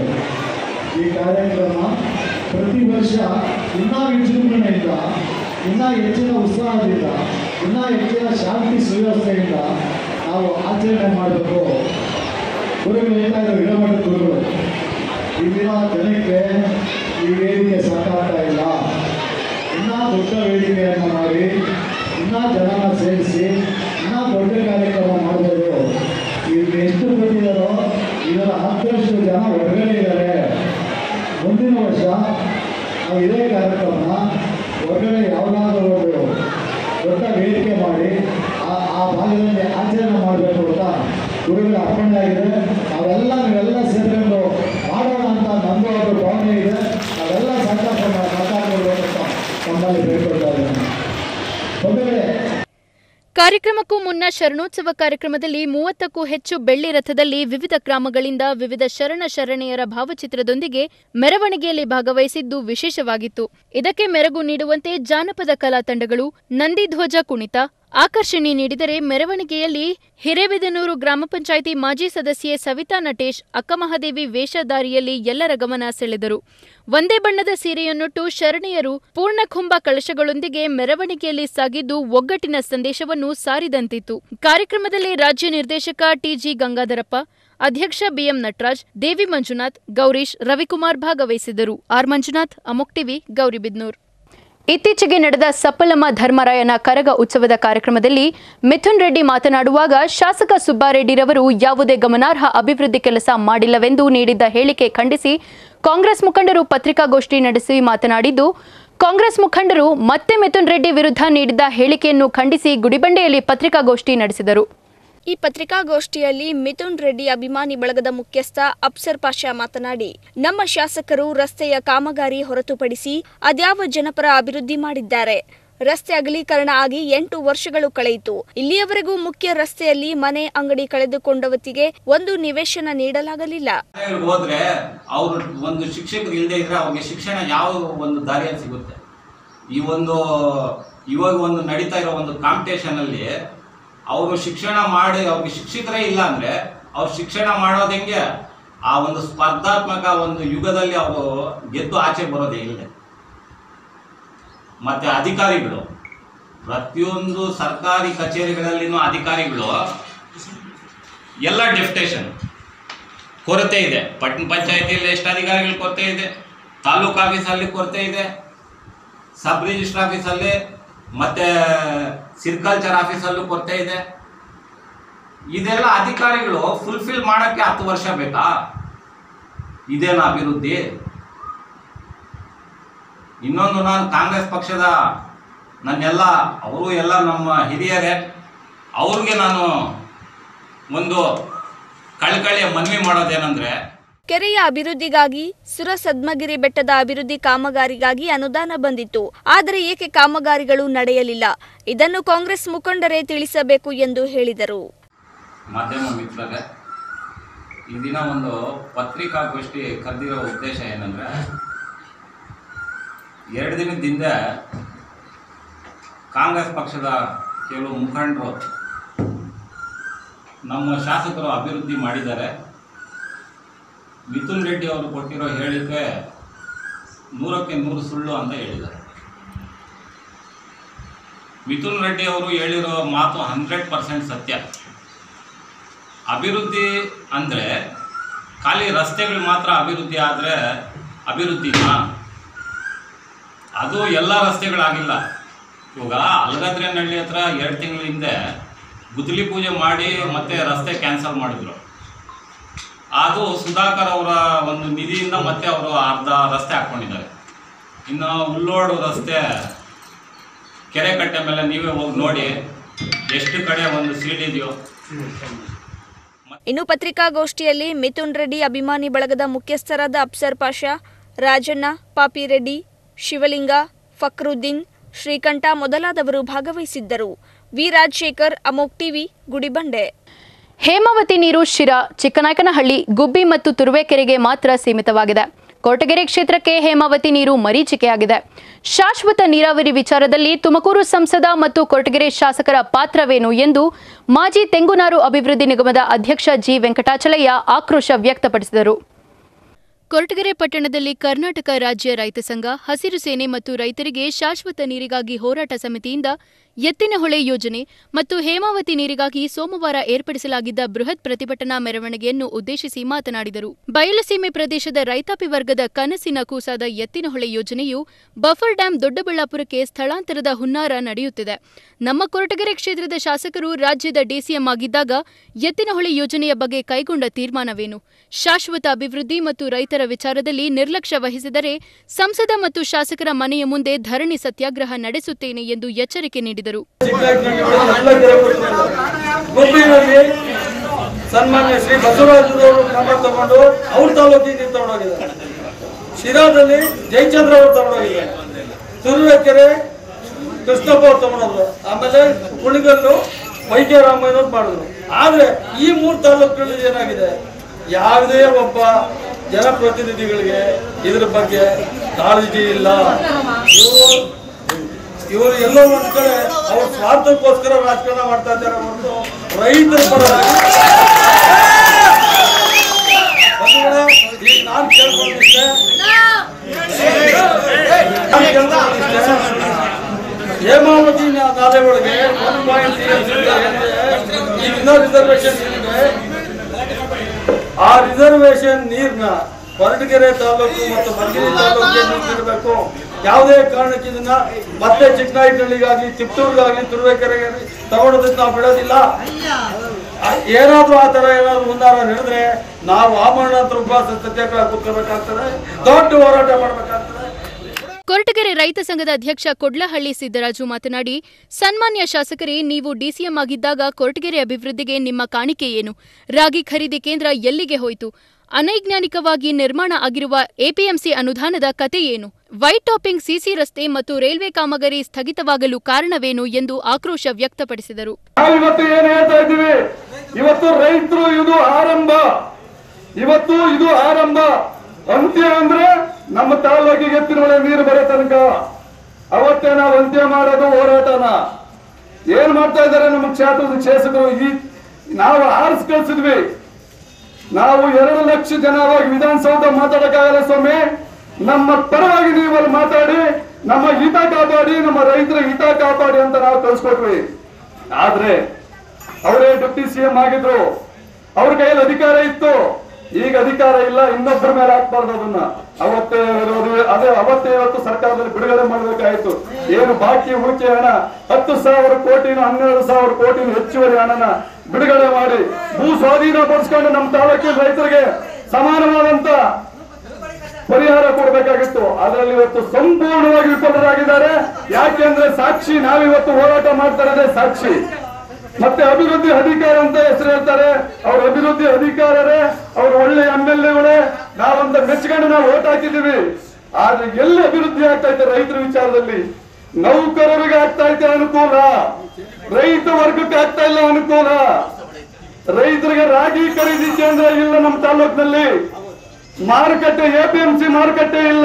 ಈ ಕಾರ್ಯಕ್ರಮ ಪ್ರತಿ ವರ್ಷ ಇನ್ನೂ ವಿಜೃಂಭಣೆಯಿಂದ ಇನ್ನೂ ಹೆಚ್ಚಿನ ಉತ್ಸಾಹದಿಂದ ಇನ್ನೂ ಹೆಚ್ಚಿನ ಶಾಂತಿ ಸುವ್ಯವಸ್ಥೆಯಿಂದ ನಾವು ಆಚರಣೆ ಮಾಡಬೇಕು ಗುರುಗಳು ಹೇಳ್ತಾ ಇದ್ದಾರೆ ಇಡಮಠ ಗುರುಗಳು ಇಲ್ಲಿನ ಜನಕ್ಕೆ ಈ ವೇದಿಕೆ ಸಾಕಾಗ್ತಾ ಇಲ್ಲ ಇನ್ನೂ ದೊಡ್ಡ ವೇದಿಕೆಯನ್ನು ಮಾಡಿ ಇನ್ನೂ ಜನನ ಸೇರಿಸಿ ಇನ್ನೂ ದೊಡ್ಡ ಕಾರ್ಯಕ್ರಮ ಮಾಡ್ಬೋದು ಇಲ್ಲಿ ಎಷ್ಟು ಬಂದಿದ್ದಾರೋ ಇದರ ಹತ್ತರಷ್ಟು ಜನ ಹೊರಗಡೆ ಇದ್ದಾರೆ ಮುಂದಿನ ವರ್ಷ ನಾವು ಇದೇ ಕಾರ್ಯಕ್ರಮ ಹೊರಗಡೆ ಯಾವುದಾದ್ರೂ ಒಂದು ದೊಡ್ಡ ವೇದಿಕೆ ಮಾಡಿ ಆ ಆ ಭಾಗದಲ್ಲಿ ಆಚರಣೆ ಮಾಡಬೇಕು ಅಂತ ಗುರುಗಳ ಅರ್ಪಣೆ ಆಗಿದೆ ನಾವೆಲ್ಲ ನೀವೆಲ್ಲ ಸೇರ್ಕೊಂಡು ಮಾಡೋಣ ಅಂತ ನಮ್ಮದು ಒಂದು ಭಾವನೆ ಇದೆ ನಾವೆಲ್ಲ ಸಂಕಲ್ಪ ಮಾತಾಡ್ಕೊಳ್ಬೇಕು ಅಂತ ನಮ್ಮಲ್ಲಿ ಬೇಡ್ಕೊಳ್ತಾ ಇದ್ದೇನೆ ಬಂಧುಗಳೇ ಕಾರ್ಯಕ್ರಮಕ್ಕೂ ಮುನ್ನ ಶರಣೋತ್ಸವ ಕಾರ್ಯಕ್ರಮದಲ್ಲಿ ಮೂವತ್ತಕ್ಕೂ ಹೆಚ್ಚು ಬೆಳ್ಳಿ ರಥದಲ್ಲಿ ವಿವಿಧ ಗ್ರಾಮಗಳಿಂದ ವಿವಿಧ ಶರಣ ಶರಣೆಯರ ಭಾವಚಿತ್ರದೊಂದಿಗೆ ಮೆರವಣಿಗೆಯಲ್ಲಿ ಭಾಗವಹಿಸಿದ್ದು ವಿಶೇಷವಾಗಿತ್ತು ಇದಕ್ಕೆ ಮೆರಗು ನೀಡುವಂತೆ ಜಾನಪದ ಕಲಾ ತಂಡಗಳು ನಂದಿಧ್ವಜ ಕುಣಿತ ಆಕರ್ಷಣೆ ನೀಡಿದರೆ ಮೆರವಣಿಗೆಯಲ್ಲಿ ಹಿರೇಬಿದನೂರು ಗ್ರಾಮ ಪಂಚಾಯಿತಿ ಮಾಜಿ ಸದಸ್ಯೆ ಸವಿತಾ ನಟೇಶ್ ಅಕ್ಕಮಹಾದೇವಿ ವೇಷಧಾರಿಯಲ್ಲಿ ಎಲ್ಲರ ಗಮನ ಸೆಳೆದರು ಒಂದೇ ಬಣ್ಣದ ಸೀರೆಯನ್ನುಟ್ಟು ಶರಣೆಯರು ಪೂರ್ಣಕುಂಭ ಕಳಶಗಳೊಂದಿಗೆ ಮೆರವಣಿಗೆಯಲ್ಲಿ ಸಾಗಿದ್ದು ಒಗ್ಗಟ್ಟಿನ ಸಂದೇಶವನ್ನು ಸಾರಿದಂತಿತ್ತು ಕಾರ್ಯಕ್ರಮದಲ್ಲಿ ರಾಜ್ಯ ನಿರ್ದೇಶಕ ಟಿಜಿ ಗಂಗಾಧರಪ್ಪ ಅಧ್ಯಕ್ಷ ಬಿಎಂ ನಟರಾಜ್ ದೇವಿ ಮಂಜುನಾಥ್ ಗೌರೀಶ್ ರವಿಕುಮಾರ್ ಭಾಗವಹಿಸಿದ್ದರು ಆರ್ ಮಂಜುನಾಥ್ ಅಮೋಕ್ ಟಿವಿ ಗೌರಿಬಿದ್ನೂರ್ ಇತ್ತೀಚೆಗೆ ನಡೆದ ಸಪ್ಪಲಮ್ಮ ಧರ್ಮರಾಯನ ಕರಗ ಉತ್ಸವದ ಕಾರ್ಯಕ್ರಮದಲ್ಲಿ ಮಿಥುನ್ ರೆಡ್ಡಿ ಮಾತನಾಡುವಾಗ ಶಾಸಕ ಸುಬ್ಬಾರೆಡ್ಡಿರವರು ಯಾವುದೇ ಗಮನಾರ್ಹ ಅಭಿವೃದ್ಧಿ ಕೆಲಸ ಮಾಡಿಲ್ಲವೆಂದು ನೀಡಿದ್ದ ಹೇಳಿಕೆ ಖಂಡಿಸಿ ಕಾಂಗ್ರೆಸ್ ಮುಖಂಡರು ಪತ್ರಿಕಾಗೋಷ್ಠಿ ನಡೆಸಿ ಮಾತನಾಡಿದ್ದು ಕಾಂಗ್ರೆಸ್ ಮುಖಂಡರು ಮತ್ತೆ ಮಿಥುನ್ ರೆಡ್ಡಿ ವಿರುದ್ಧ ನೀಡಿದ್ದ ಹೇಳಿಕೆಯನ್ನು ಖಂಡಿಸಿ ಗುಡಿಬಂಡೆಯಲ್ಲಿ ಪತ್ರಿಕಾಗೋಷ್ಠಿ ನಡೆಸಿದರು ಈ ಪತ್ರಿಕಾಗೋಷ್ಠಿಯಲ್ಲಿ ಮಿಥುನ್ ರೆಡ್ಡಿ ಅಭಿಮಾನಿ ಬಳಗದ ಮುಖ್ಯಸ್ಥ ಅಪ್ಸರ್ ಪಾಷಾ ಮಾತನಾಡಿ ನಮ್ಮ ಶಾಸಕರು ರಸ್ತೆಯ ಕಾಮಗಾರಿ ಹೊರತುಪಡಿಸಿ ಅದ್ಯಾವ ಜನಪರ ಅಭಿವೃದ್ಧಿ ಮಾಡಿದ್ದಾರೆ ರಸ್ತೆ ಅಗಲೀಕರಣ ಆಗಿ ಎಂಟು ವರ್ಷಗಳು ಕಳೆಯಿತು ಇಲ್ಲಿಯವರೆಗೂ ಮುಖ್ಯ ರಸ್ತೆಯಲ್ಲಿ ಮನೆ ಅಂಗಡಿ ಕಳೆದುಕೊಂಡವತಿಗೆ ಒಂದು ನಿವೇಶನ ನೀಡಲಾಗಲಿಲ್ಲ ಶಾಲೆಗಳಿಗೆ ಹೋದ್ರೆ ಅವರು ಒಂದು ಶಿಕ್ಷಕರು ಇಲ್ಲದೆ ಇದ್ರೆ ಅವ್ರಿಗೆ ಶಿಕ್ಷಣ ಯಾವ ಒಂದು ದಾರಿಯಲ್ಲಿ ಸಿಗುತ್ತೆ ಈ ಒಂದು ಇವಾಗ ಒಂದು ನಡೀತಾ ಇರೋ ಒಂದು ಕಾಂಪಿಟೇಷನ್ ಅಲ್ಲಿ ಅವರು ಶಿಕ್ಷಣ ಮಾಡಿ ಅವ್ರಿಗೆ ಶಿಕ್ಷಕರೇ ಇಲ್ಲ ಅಂದ್ರೆ ಅವ್ರು ಶಿಕ್ಷಣ ಮಾಡೋದು ಹೆಂಗೆ ಆ ಒಂದು ಸ್ಪರ್ಧಾತ್ಮಕ ಒಂದು ಯುಗದಲ್ಲಿ ಅವರು ಗೆದ್ದು ಆಚೆ ಬರೋದೇ ಇಲ್ಲ ಮತ್ತೆ ಅಧಿಕಾರಿಗಳು ಪ್ರತಿಯೊಂದು ಸರ್ಕಾರಿ ಕಚೇರಿಗಳಲ್ಲಿನೂ ಅಧಿಕಾರಿಗಳು ಎಲ್ಲ ಡೆಫ್ಟೇಷನ್ ಕೊರತೆ ಇದೆ ಪಟ್ಟಣ ಪಂಚಾಯತಿಯಲ್ಲಿ ಎಷ್ಟು ಅಧಿಕಾರಿಗಳ ಕೊರತೆ ಇದೆ ತಾಲೂಕು ಆಫೀಸಲ್ಲಿ ಕೊರತೆ ಇದೆ ಸಬ್ ರಿಜಿಸ್ಟರ್ ಆಫೀಸಲ್ಲಿ ಮತ್ತೆ ಸಿರ್ಕಲ್ಚರ್ ಆಫೀಸಲ್ಲೂ ಕೊರತೆ ಇದೆ ಇದೆಲ್ಲ ಅಧಿಕಾರಿಗಳು ಫುಲ್ಫಿಲ್ ಮಾಡೋಕ್ಕೆ ಹತ್ತು ವರ್ಷ ಬೇಕಾ ಇದೇನು ಅಭಿವೃದ್ಧಿ ಇನ್ನೊಂದು ನಾನು ಕಾಂಗ್ರೆಸ್ ಪಕ್ಷದ ನನ್ನೆಲ್ಲ ಅವರು ಎಲ್ಲ ನಮ್ಮ ಹಿರಿಯರೇ ಅವ್ರಿಗೆ ನಾನು ಒಂದು ಕಳ್ಕಳಿಯ ಮನವಿ ಮಾಡೋದೇನೆಂದ್ರೆ ಕೆರೆಯ ಅಭಿವೃದ್ಧಿಗಾಗಿ ಸುರಸದ್ಮಗಿರಿ ಬೆಟ್ಟದ ಅಭಿವೃದ್ಧಿ ಕಾಮಗಾರಿಗಾಗಿ ಅನುದಾನ ಬಂದಿತ್ತು ಆದರೆ ಏಕೆ ಕಾಮಗಾರಿಗಳು ನಡೆಯಲಿಲ್ಲ ಇದನ್ನು ಕಾಂಗ್ರೆಸ್ ಮುಖಂಡರೇ ತಿಳಿಸಬೇಕು ಎಂದು ಹೇಳಿದರು ಮಾಧ್ಯಮ ಮಿತ್ರರೇ ಈ ದಿನ ಒಂದು ಪತ್ರಿಕಾಗೋಷ್ಠಿ ಕರೆದಿರೋ ಉದ್ದೇಶ ಏನಂದ್ರೆ ಎರಡು ದಿನದ ಹಿಂದೆ ಕಾಂಗ್ರೆಸ್ ಪಕ್ಷದ ಕೆಲವು ಮುಖಂಡರು ನಮ್ಮ ಶಾಸಕರು ಅಭಿವೃದ್ಧಿ ಮಾಡಿದ್ದಾರೆ ಮಿಥುನ್ ರೆಡ್ಡಿ ಅವರು ಕೊಟ್ಟಿರೋ ಹೇಳಿಕೆ ನೂರಕ್ಕೆ ನೂರು ಸುಳ್ಳು ಅಂತ ಹೇಳಿದ್ದಾರೆ ಮಿಥುನ್ ರೆಡ್ಡಿ ಅವರು ಹೇಳಿರೋ ಮಾತು ಹಂಡ್ರೆಡ್ ಪರ್ಸೆಂಟ್ ಸತ್ಯ ಅಭಿವೃದ್ಧಿ ಅಂದರೆ ಖಾಲಿ ರಸ್ತೆಗಳು ಮಾತ್ರ ಅಭಿವೃದ್ಧಿ ಆದರೆ ಅಭಿವೃದ್ಧಿನಾ ಅದು ಎಲ್ಲ ರಸ್ತೆಗಳಾಗಿಲ್ಲ ಇವಾಗ ಅಲ್ಗದ್ರೇನಹಳ್ಳಿ ಹತ್ರ ಎರಡು ತಿಂಗಳ ಹಿಂದೆ ಗುದ್ದಲಿ ಪೂಜೆ ಮಾಡಿ ಮತ್ತೆ ರಸ್ತೆ ಕ್ಯಾನ್ಸಲ್ ಮಾಡಿದ್ರು ಅದು ಸುಧಾಕರ್ ಅವರ ಒಂದು ನಿಧಿಯಿಂದ ಮತ್ತೆ ಅವರು ಅರ್ಧ ರಸ್ತೆ ಹಾಕ್ಕೊಂಡಿದ್ದಾರೆ ಇನ್ನು ಉಲ್ಲೋಡು ರಸ್ತೆ ಕೆರೆ ಕಟ್ಟೆ ಮೇಲೆ ನೀವೇ ಹೋಗಿ ನೋಡಿ ಎಷ್ಟು ಕಡೆ ಒಂದು ಸೀಡ್ ಇದೆಯೋ ಇನ್ನು ಪತ್ರಿಕಾಗೋಷ್ಠಿಯಲ್ಲಿ ಮಿಥುನ್ ರೆಡ್ಡಿ ಅಭಿಮಾನಿ ಬಳಗದ ಮುಖ್ಯಸ್ಥರಾದ ಅಪ್ಸರ್ ಪಾಷಾ ರಾಜಣ್ಣ ಪಾಪಿರೆಡ್ಡಿ ಶಿವಲಿಂಗ ಫಕ್ರುದ್ದೀನ್ ಶ್ರೀಕಂಠ ಮೊದಲಾದವರು ಭಾಗವಹಿಸಿದ್ದರು ವಿ ರಾಜಶೇಖರ್ ಅಮೋಕ್ ಟಿವಿ ಗುಡಿಬಂಡೆ ಹೇಮಾವತಿ ನೀರು ಶಿರಾ ಚಿಕ್ಕನಾಯಕನಹಳ್ಳಿ ಗುಬ್ಬಿ ಮತ್ತು ತುರುವೇಕೆರೆಗೆ ಮಾತ್ರ ಸೀಮಿತವಾಗಿದೆ ಕೊರಟಗೆರೆ ಕ್ಷೇತ್ರಕ್ಕೆ ಹೇಮಾವತಿ ನೀರು ಮರೀಚಿಕೆಯಾಗಿದೆ ಶಾಶ್ವತ ನೀರಾವರಿ ವಿಚಾರದಲ್ಲಿ ತುಮಕೂರು ಸಂಸದ ಮತ್ತು ಕೊರಟಗೆರೆ ಶಾಸಕರ ಪಾತ್ರವೇನು ಎಂದು ಮಾಜಿ ತೆಂಗುನಾರು ಅಭಿವೃದ್ಧಿ ನಿಗಮದ ಅಧ್ಯಕ್ಷ ಜಿ ವೆಂಕಟಾಚಲಯ್ಯ ಆಕ್ರೋಶ ವ್ಯಕ್ತಪಡಿಸಿದರು ಕೊರಟಗೆರೆ ಪಟ್ಟಣದಲ್ಲಿ ಕರ್ನಾಟಕ ರಾಜ್ಯ ರೈತ ಸಂಘ ಹಸಿರು ಸೇನೆ ಮತ್ತು ರೈತರಿಗೆ ಶಾಶ್ವತ ನೀರಿಗಾಗಿ ಹೋರಾಟ ಸಮಿತಿಯಿಂದ ಎತ್ತಿನಹೊಳೆ ಯೋಜನೆ ಮತ್ತು ಹೇಮಾವತಿ ನೀರಿಗಾಗಿ ಸೋಮವಾರ ಏರ್ಪಡಿಸಲಾಗಿದ್ದ ಬೃಹತ್ ಪ್ರತಿಭಟನಾ ಮೆರವಣಿಗೆಯನ್ನು ಉದ್ದೇಶಿಸಿ ಮಾತನಾಡಿದರು ಬಯಲುಸೀಮೆ ಪ್ರದೇಶದ ರೈತಾಪಿ ವರ್ಗದ ಕನಸಿನ ಕೂಸಾದ ಎತ್ತಿನಹೊಳೆ ಯೋಜನೆಯು ಬಫರ್ ಡ್ಯಾಂ ದೊಡ್ಡಬಳ್ಳಾಪುರಕ್ಕೆ ಸ್ಥಳಾಂತರದ ಹುನ್ನಾರ ನಡೆಯುತ್ತಿದೆ ನಮ್ಮ ಕೊರಟಗೆರೆ ಕ್ಷೇತ್ರದ ಶಾಸಕರು ರಾಜ್ಯದ ಡಿಸಿಎಂ ಆಗಿದ್ದಾಗ ಎತ್ತಿನಹೊಳೆ ಯೋಜನೆಯ ಬಗ್ಗೆ ಕೈಗೊಂಡ ತೀರ್ಮಾನವೇನು ಶಾಶ್ವತ ಅಭಿವೃದ್ಧಿ ಮತ್ತು ರೈತರ ವಿಚಾರದಲ್ಲಿ ನಿರ್ಲಕ್ಷ್ಯ ವಹಿಸಿದರೆ ಸಂಸದ ಮತ್ತು ಶಾಸಕರ ಮನೆಯ ಮುಂದೆ ಧರಣಿ ಸತ್ಯಾಗ್ರಹ ನಡೆಸುತ್ತೇನೆ ಎಂದು ಎಚ್ಚರಿಕೆ ನೀಡಿದರು ಗುಬ್ಬಿನಲ್ಲಿ ಸನ್ಮಾನ್ಯ ಶ್ರೀ ಬಸವರಾಜರವರು ಕ್ರಮ ತಗೊಂಡು ಅವ್ರ ತಾಲೂಕಿಗೆ ತಗೊಂಡೋಗಿದ್ದಾರೆ ಶಿರಾದಲ್ಲಿ ಜಯಚಂದ್ರ ಅವರು ತಗೊಂಡೋಗಿದ್ದಾರೆ ತುರುವೇಕೆರೆ ಕೃಷ್ಣಪ್ಪ ಅವ್ರು ತಗೊಂಡೋದ್ರು ಆಮೇಲೆ ಕುಣಿಗಲ್ಲು ವೈದ್ಯ ರಾಮಯ್ಯನವ್ರು ಮಾಡಿದ್ರು ಆದ್ರೆ ಈ ಮೂರು ತಾಲೂಕುಗಳಲ್ಲಿ ಏನಾಗಿದೆ ಯಾವುದೇ ಒಬ್ಬ ಜನಪ್ರತಿನಿಧಿಗಳಿಗೆ ಇದ್ರ ಬಗ್ಗೆ ಕಾಳಜಿ ಇಲ್ಲ ಇವರು ಇವರು ಎಲ್ಲೋ ಒಂದ್ ಕಡೆ ಅವ್ರ ಸ್ವಾರ್ಥಕ್ಕೋಸ್ಕರ ರಾಜಕಾರಣ ಮಾಡ್ತಾ ಇದ್ದಾರೆ ಹೊರತು ರೈತರ ಪರವಾಗಿ ಬಂಧುಗಳೇ, ಈಗ ನಾನ್ ಕೇಳ್ಕೊಂಡಿದ್ದೆ ನಾನ್ ಕೇಳ್ಕೊಂಡಿದ್ದೆ, ಹೇಮಾವತಿ ನಾ- ನಾಲೆ ಒಳಗೆ ಒನ್ ಪಾಯಿಂಟ್ ಈಗ ಇನ್ನೂ ರಿಸರ್ವೇಶನ್ ಇದೆ ಆ ರಿಸರ್ವೇಶನ್ ನೀರ್ನ ಹೊರಟಗೆರೆ ತಾಲೂಕು ಮತ್ತು ಮಧುಗಿರಿ ತಾಲೂಕಿಗೆ ನೀಡಬೇಕು ಯಾವುದೇ ಕಾರಣಕ್ಕೆ ಇದನ್ನ ಮತ್ತೆ ಚಿಕ್ಕನಾಯಕನಹಳ್ಳಿಗಾಗ್ಲಿ ತಿಪ್ಟೂರ್ಗಾಗ್ಲಿ ತುರುವೇಕೆರೆಗಾಗ್ಲಿ ತಗೊಳೋದಕ್ಕೆ ನಾವು ಬಿಡೋದಿಲ್ಲ ಆ, ಏನಾದ್ರೂ ಆ ತರ ಏನಾದ್ರು ಮುಂದಾರ ನಡೆದ್ರೆ ನಾವು ಆಮರಣಾಂತರ ಉಪವಾಸ ಸತ್ಯಾಗ್ರಹ ಕೂತ್ಕೋಬೇಕಾಗ್ತದೆ ದೊಡ್ಡ ಹೋರಾಟ ಮಾಡ್ಬೇಕಾಗ್ತದೆ ಕೊರಟಗೆರೆ ರೈತ ಸಂಘದ ಅಧ್ಯಕ್ಷ ಕೊಡ್ಲಹಳ್ಳಿ ಸಿದ್ದರಾಜು ಮಾತನಾಡಿ ಸನ್ಮಾನ್ಯ ಶಾಸಕರೇ ನೀವು ಡಿಸಿಎಂ ಆಗಿದ್ದಾಗ ಕೊರಟಗೆರೆ ಅಭಿವೃದ್ಧಿಗೆ ನಿಮ್ಮ ಕಾಣಿಕೆ ಏನು ರಾಗಿ ಖರೀದಿ ಕೇಂದ್ರ ಎಲ್ಲಿಗೆ ಹೋಯಿತು ಅನೈಜ್ಞಾನಿಕವಾಗಿ ನಿರ್ಮಾಣ ಆಗಿರುವ ಎಪಿಎಂಸಿ ಅನುದಾನದ ಕತೆ ಏನು ವೈಟ್ ಟಾಪಿಂಗ್ ಸಿಸಿ ರಸ್ತೆ ಮತ್ತು ರೈಲ್ವೆ ಕಾಮಗಾರಿ ಸ್ಥಗಿತವಾಗಲು ಕಾರಣವೇನು ಎಂದು ಆಕ್ರೋಶ ವ್ಯಕ್ತಪಡಿಸಿದರು ನಾವು ಇವತ್ತು ಏನ್ ಹೇಳ್ತಾ ಇದ್ದೀವಿ ಇವತ್ತು ರೈತರು ಇದು ಆರಂಭ ಇವತ್ತು ಇದು ಆರಂಭ ಅಂತ್ಯ ಅಂದ್ರೆ ನಮ್ಮ ತಾಲೂಕಿಗೆ ಎತ್ತಿನೊಳೆ ನೀರು ಬರೋ ತನಕ ಅವತ್ತೇ ನಾವು ಅಂತ್ಯ ಮಾಡೋದು ಹೋರಾಟನ ಏನ್ ಮಾಡ್ತಾ ಇದ್ದಾರೆ ನಮ್ಮ ಕ್ಷೇತ್ರದ ಶಾಸಕರು ಈ ನಾವು ಆರಿಸಿ ಕಳ್ಸಿದ್ವಿ ನಾವು ಎರಡು ಲಕ್ಷ ಜನವಾಗಿ ವಿಧಾನಸೌಧ ಮಾತಾಡಕ್ಕಾಗಲ್ಲ ಸ್ವಾಮಿ ನಮ್ಮ ಪರವಾಗಿ ನೀವು ಅಲ್ಲಿ ಮಾತಾಡಿ ನಮ್ಮ ಹಿತ ಕಾಪಾಡಿ ನಮ್ಮ ರೈತರ ಹಿತ ಕಾಪಾಡಿ ಅಂತ ನಾವು ಕಳ್ಸಿಕೊಟ್ವಿ ಆದ್ರೆ ಅವರೇ ಡೆಪ್ಟಿ ಸಿಎಂ ಆಗಿದ್ರು ಅವ್ರ ಕೈಯಲ್ಲಿ ಅಧಿಕಾರ ಇತ್ತು ಈಗ ಅಧಿಕಾರ ಇಲ್ಲ ಇನ್ನೊಬ್ಬರ ಮೇಲೆ ಹಾಕ್ಬಾರ್ದು ಅದನ್ನ ಅವತ್ತೇ ಇರೋದು ಅದೇ ಅವತ್ತೇ ಇವತ್ತು ಸರ್ಕಾರದಲ್ಲಿ ಬಿಡುಗಡೆ ಮಾಡಬೇಕಾಯ್ತು ಏನು ಬಾಕಿ ಉಳಿಕೆ ಹಣ ಹತ್ತು ಸಾವಿರ ಕೋಟಿನ ಹನ್ನೆರಡು ಸಾವಿರ ಕೋಟಿನ ಹೆಚ್ಚುವರಿ ಹಣನ ಬಿಡುಗಡೆ ಮಾಡಿ ಭೂ ಸ್ವಾಧೀನ ಪಡಿಸ್ಕೊಂಡು ನಮ್ಮ ತಾಲೂಕಿನ ರೈತರಿಗೆ ಸಮಾನವಾದಂತ ಪರಿಹಾರ ಕೊಡಬೇಕಾಗಿತ್ತು ಅದರಲ್ಲಿ ಇವತ್ತು ಸಂಪೂರ್ಣವಾಗಿ ವಿಫಲರಾಗಿದ್ದಾರೆ ಯಾಕೆಂದ್ರೆ ಸಾಕ್ಷಿ ನಾವಿವತ್ತು ಹೋರಾಟ ಮಾಡ್ತಾ ಇರೋದೇ ಸಾಕ್ಷಿ ಮತ್ತೆ ಅಭಿವೃದ್ಧಿ ಅಧಿಕಾರ ಅಂತ ಹೆಸರು ಹೇಳ್ತಾರೆ ಅವ್ರ ಅಭಿವೃದ್ಧಿ ಅಧಿಕಾರರೇ ಅವ್ರ ಒಳ್ಳೆ ಎಂ ಎಲ್ ಎಗಳೇ ನಾವಂತ ಮೆಚ್ಕೊಂಡು ನಾವು ಓಟ್ ಹಾಕಿದ್ದೀವಿ ಆದ್ರೆ ಎಲ್ಲಿ ಅಭಿವೃದ್ಧಿ ಆಗ್ತಾ ಇದೆ ರೈತರ ವಿಚಾರದಲ್ಲಿ ನೌಕರರಿಗೆ ಆಗ್ತಾ ಇದೆ ಅನುಕೂಲ ರೈತ ವರ್ಗಕ್ಕೆ ಆಗ್ತಾ ಇಲ್ಲ ಅನುಕೂಲ ರೈತರಿಗೆ ರಾಗಿ ಖರೀದಿ ಕೇಂದ್ರ ಇಲ್ಲ ನಮ್ಮ ತಾಲೂಕಿನಲ್ಲಿ ಮಾರುಕಟ್ಟೆ ಎಪಿಎಂಸಿ ಮಾರುಕಟ್ಟೆ ಇಲ್ಲ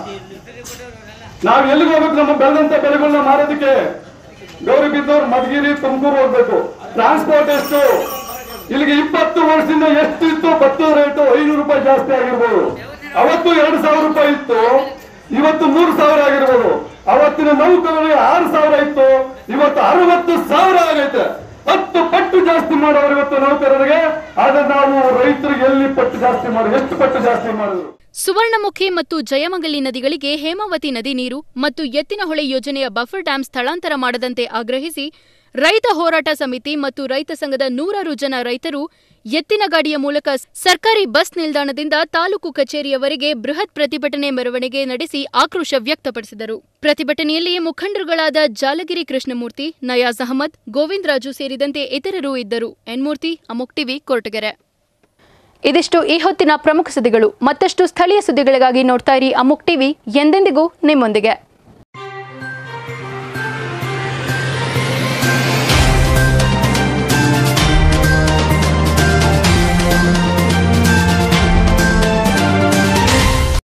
ನಾವ್ ಎಲ್ಲಿಗೆ ಹೋಗ್ಬೇಕು ನಮ್ಮ ಬೆಳೆದಂತ ಬೆಳೆಗಳನ್ನ ಮಾರೋದಕ್ಕೆ ಗೌರಿಬಿದ್ದೂರು ಮಧುಗಿರಿ ತುಮಕೂರು ಹೋಗ್ಬೇಕು ಟ್ರಾನ್ಸ್ಪೋರ್ಟ್ ಎಷ್ಟು ಇಲ್ಲಿಗೆ ಇಪ್ಪತ್ತು ವರ್ಷದಿಂದ ಎಷ್ಟು ಇತ್ತು ಭತ್ತದ ರೇಟು ಐನೂರು ರೂಪಾಯಿ ಜಾಸ್ತಿ ಆಗಿರ್ಬೋದು ಅವತ್ತು ಎರಡು ಸಾವಿರ ರೂಪಾಯಿ ಇತ್ತು ಇವತ್ತು ಮೂರು ಸಾವಿರ ಆಗಿರ್ಬೋದು ಅವತ್ತಿನ ನೌಕರರಿಗೆ ಆರು ಸಾವಿರ ಇತ್ತು ಇವತ್ತು ಅರವತ್ತು ಸಾವಿರ ಆಗೈತೆ ಹತ್ತು ಪಟ್ಟು ಜಾಸ್ತಿ ಮಾಡೋರು ಇವತ್ತು ನೌಕರರಿಗೆ ಆದ್ರೆ ನಾವು ರೈತರಿಗೆ ಎಲ್ಲಿ ಪಟ್ಟು ಜಾಸ್ತಿ ಮಾಡಿ ಎಷ್ಟು ಪಟ್ಟು ಜಾಸ್ತಿ ಮಾಡಿದ್ರು ಸುವರ್ಣಮುಖಿ ಮತ್ತು ಜಯಮಂಗಲಿ ನದಿಗಳಿಗೆ ಹೇಮಾವತಿ ನದಿ ನೀರು ಮತ್ತು ಎತ್ತಿನಹೊಳೆ ಯೋಜನೆಯ ಬಫರ್ ಡ್ಯಾಂ ಸ್ಥಳಾಂತರ ಮಾಡದಂತೆ ಆಗ್ರಹಿಸಿ ರೈತ ಹೋರಾಟ ಸಮಿತಿ ಮತ್ತು ರೈತ ಸಂಘದ ನೂರಾರು ಜನ ರೈತರು ಎತ್ತಿನ ಗಾಡಿಯ ಮೂಲಕ ಸರ್ಕಾರಿ ಬಸ್ ನಿಲ್ದಾಣದಿಂದ ತಾಲೂಕು ಕಚೇರಿಯವರೆಗೆ ಬೃಹತ್ ಪ್ರತಿಭಟನೆ ಮೆರವಣಿಗೆ ನಡೆಸಿ ಆಕ್ರೋಶ ವ್ಯಕ್ತಪಡಿಸಿದರು ಪ್ರತಿಭಟನೆಯಲ್ಲಿ ಮುಖಂಡರುಗಳಾದ ಜಾಲಗಿರಿ ಕೃಷ್ಣಮೂರ್ತಿ ನಯಾಜ್ ಅಹಮದ್ ಗೋವಿಂದ್ ರಾಜು ಸೇರಿದಂತೆ ಇತರರು ಇದ್ದರು ಎನ್ಮೂರ್ತಿ ಅಮುಕ್ ಟಿವಿ ಕೊರಟಗೆರೆ ಇದಿಷ್ಟು ಈ ಹೊತ್ತಿನ ಪ್ರಮುಖ ಸುದ್ದಿಗಳು ಮತ್ತಷ್ಟು ಸ್ಥಳೀಯ ಸುದ್ದಿಗಳಿಗಾಗಿ ನೋಡ್ತಾ ಇರಿ ಅಮುಕ್ ಟಿವಿ ಎಂದೆಂದಿಗೂ ನಿಮ್ಮೊಂದಿಗೆ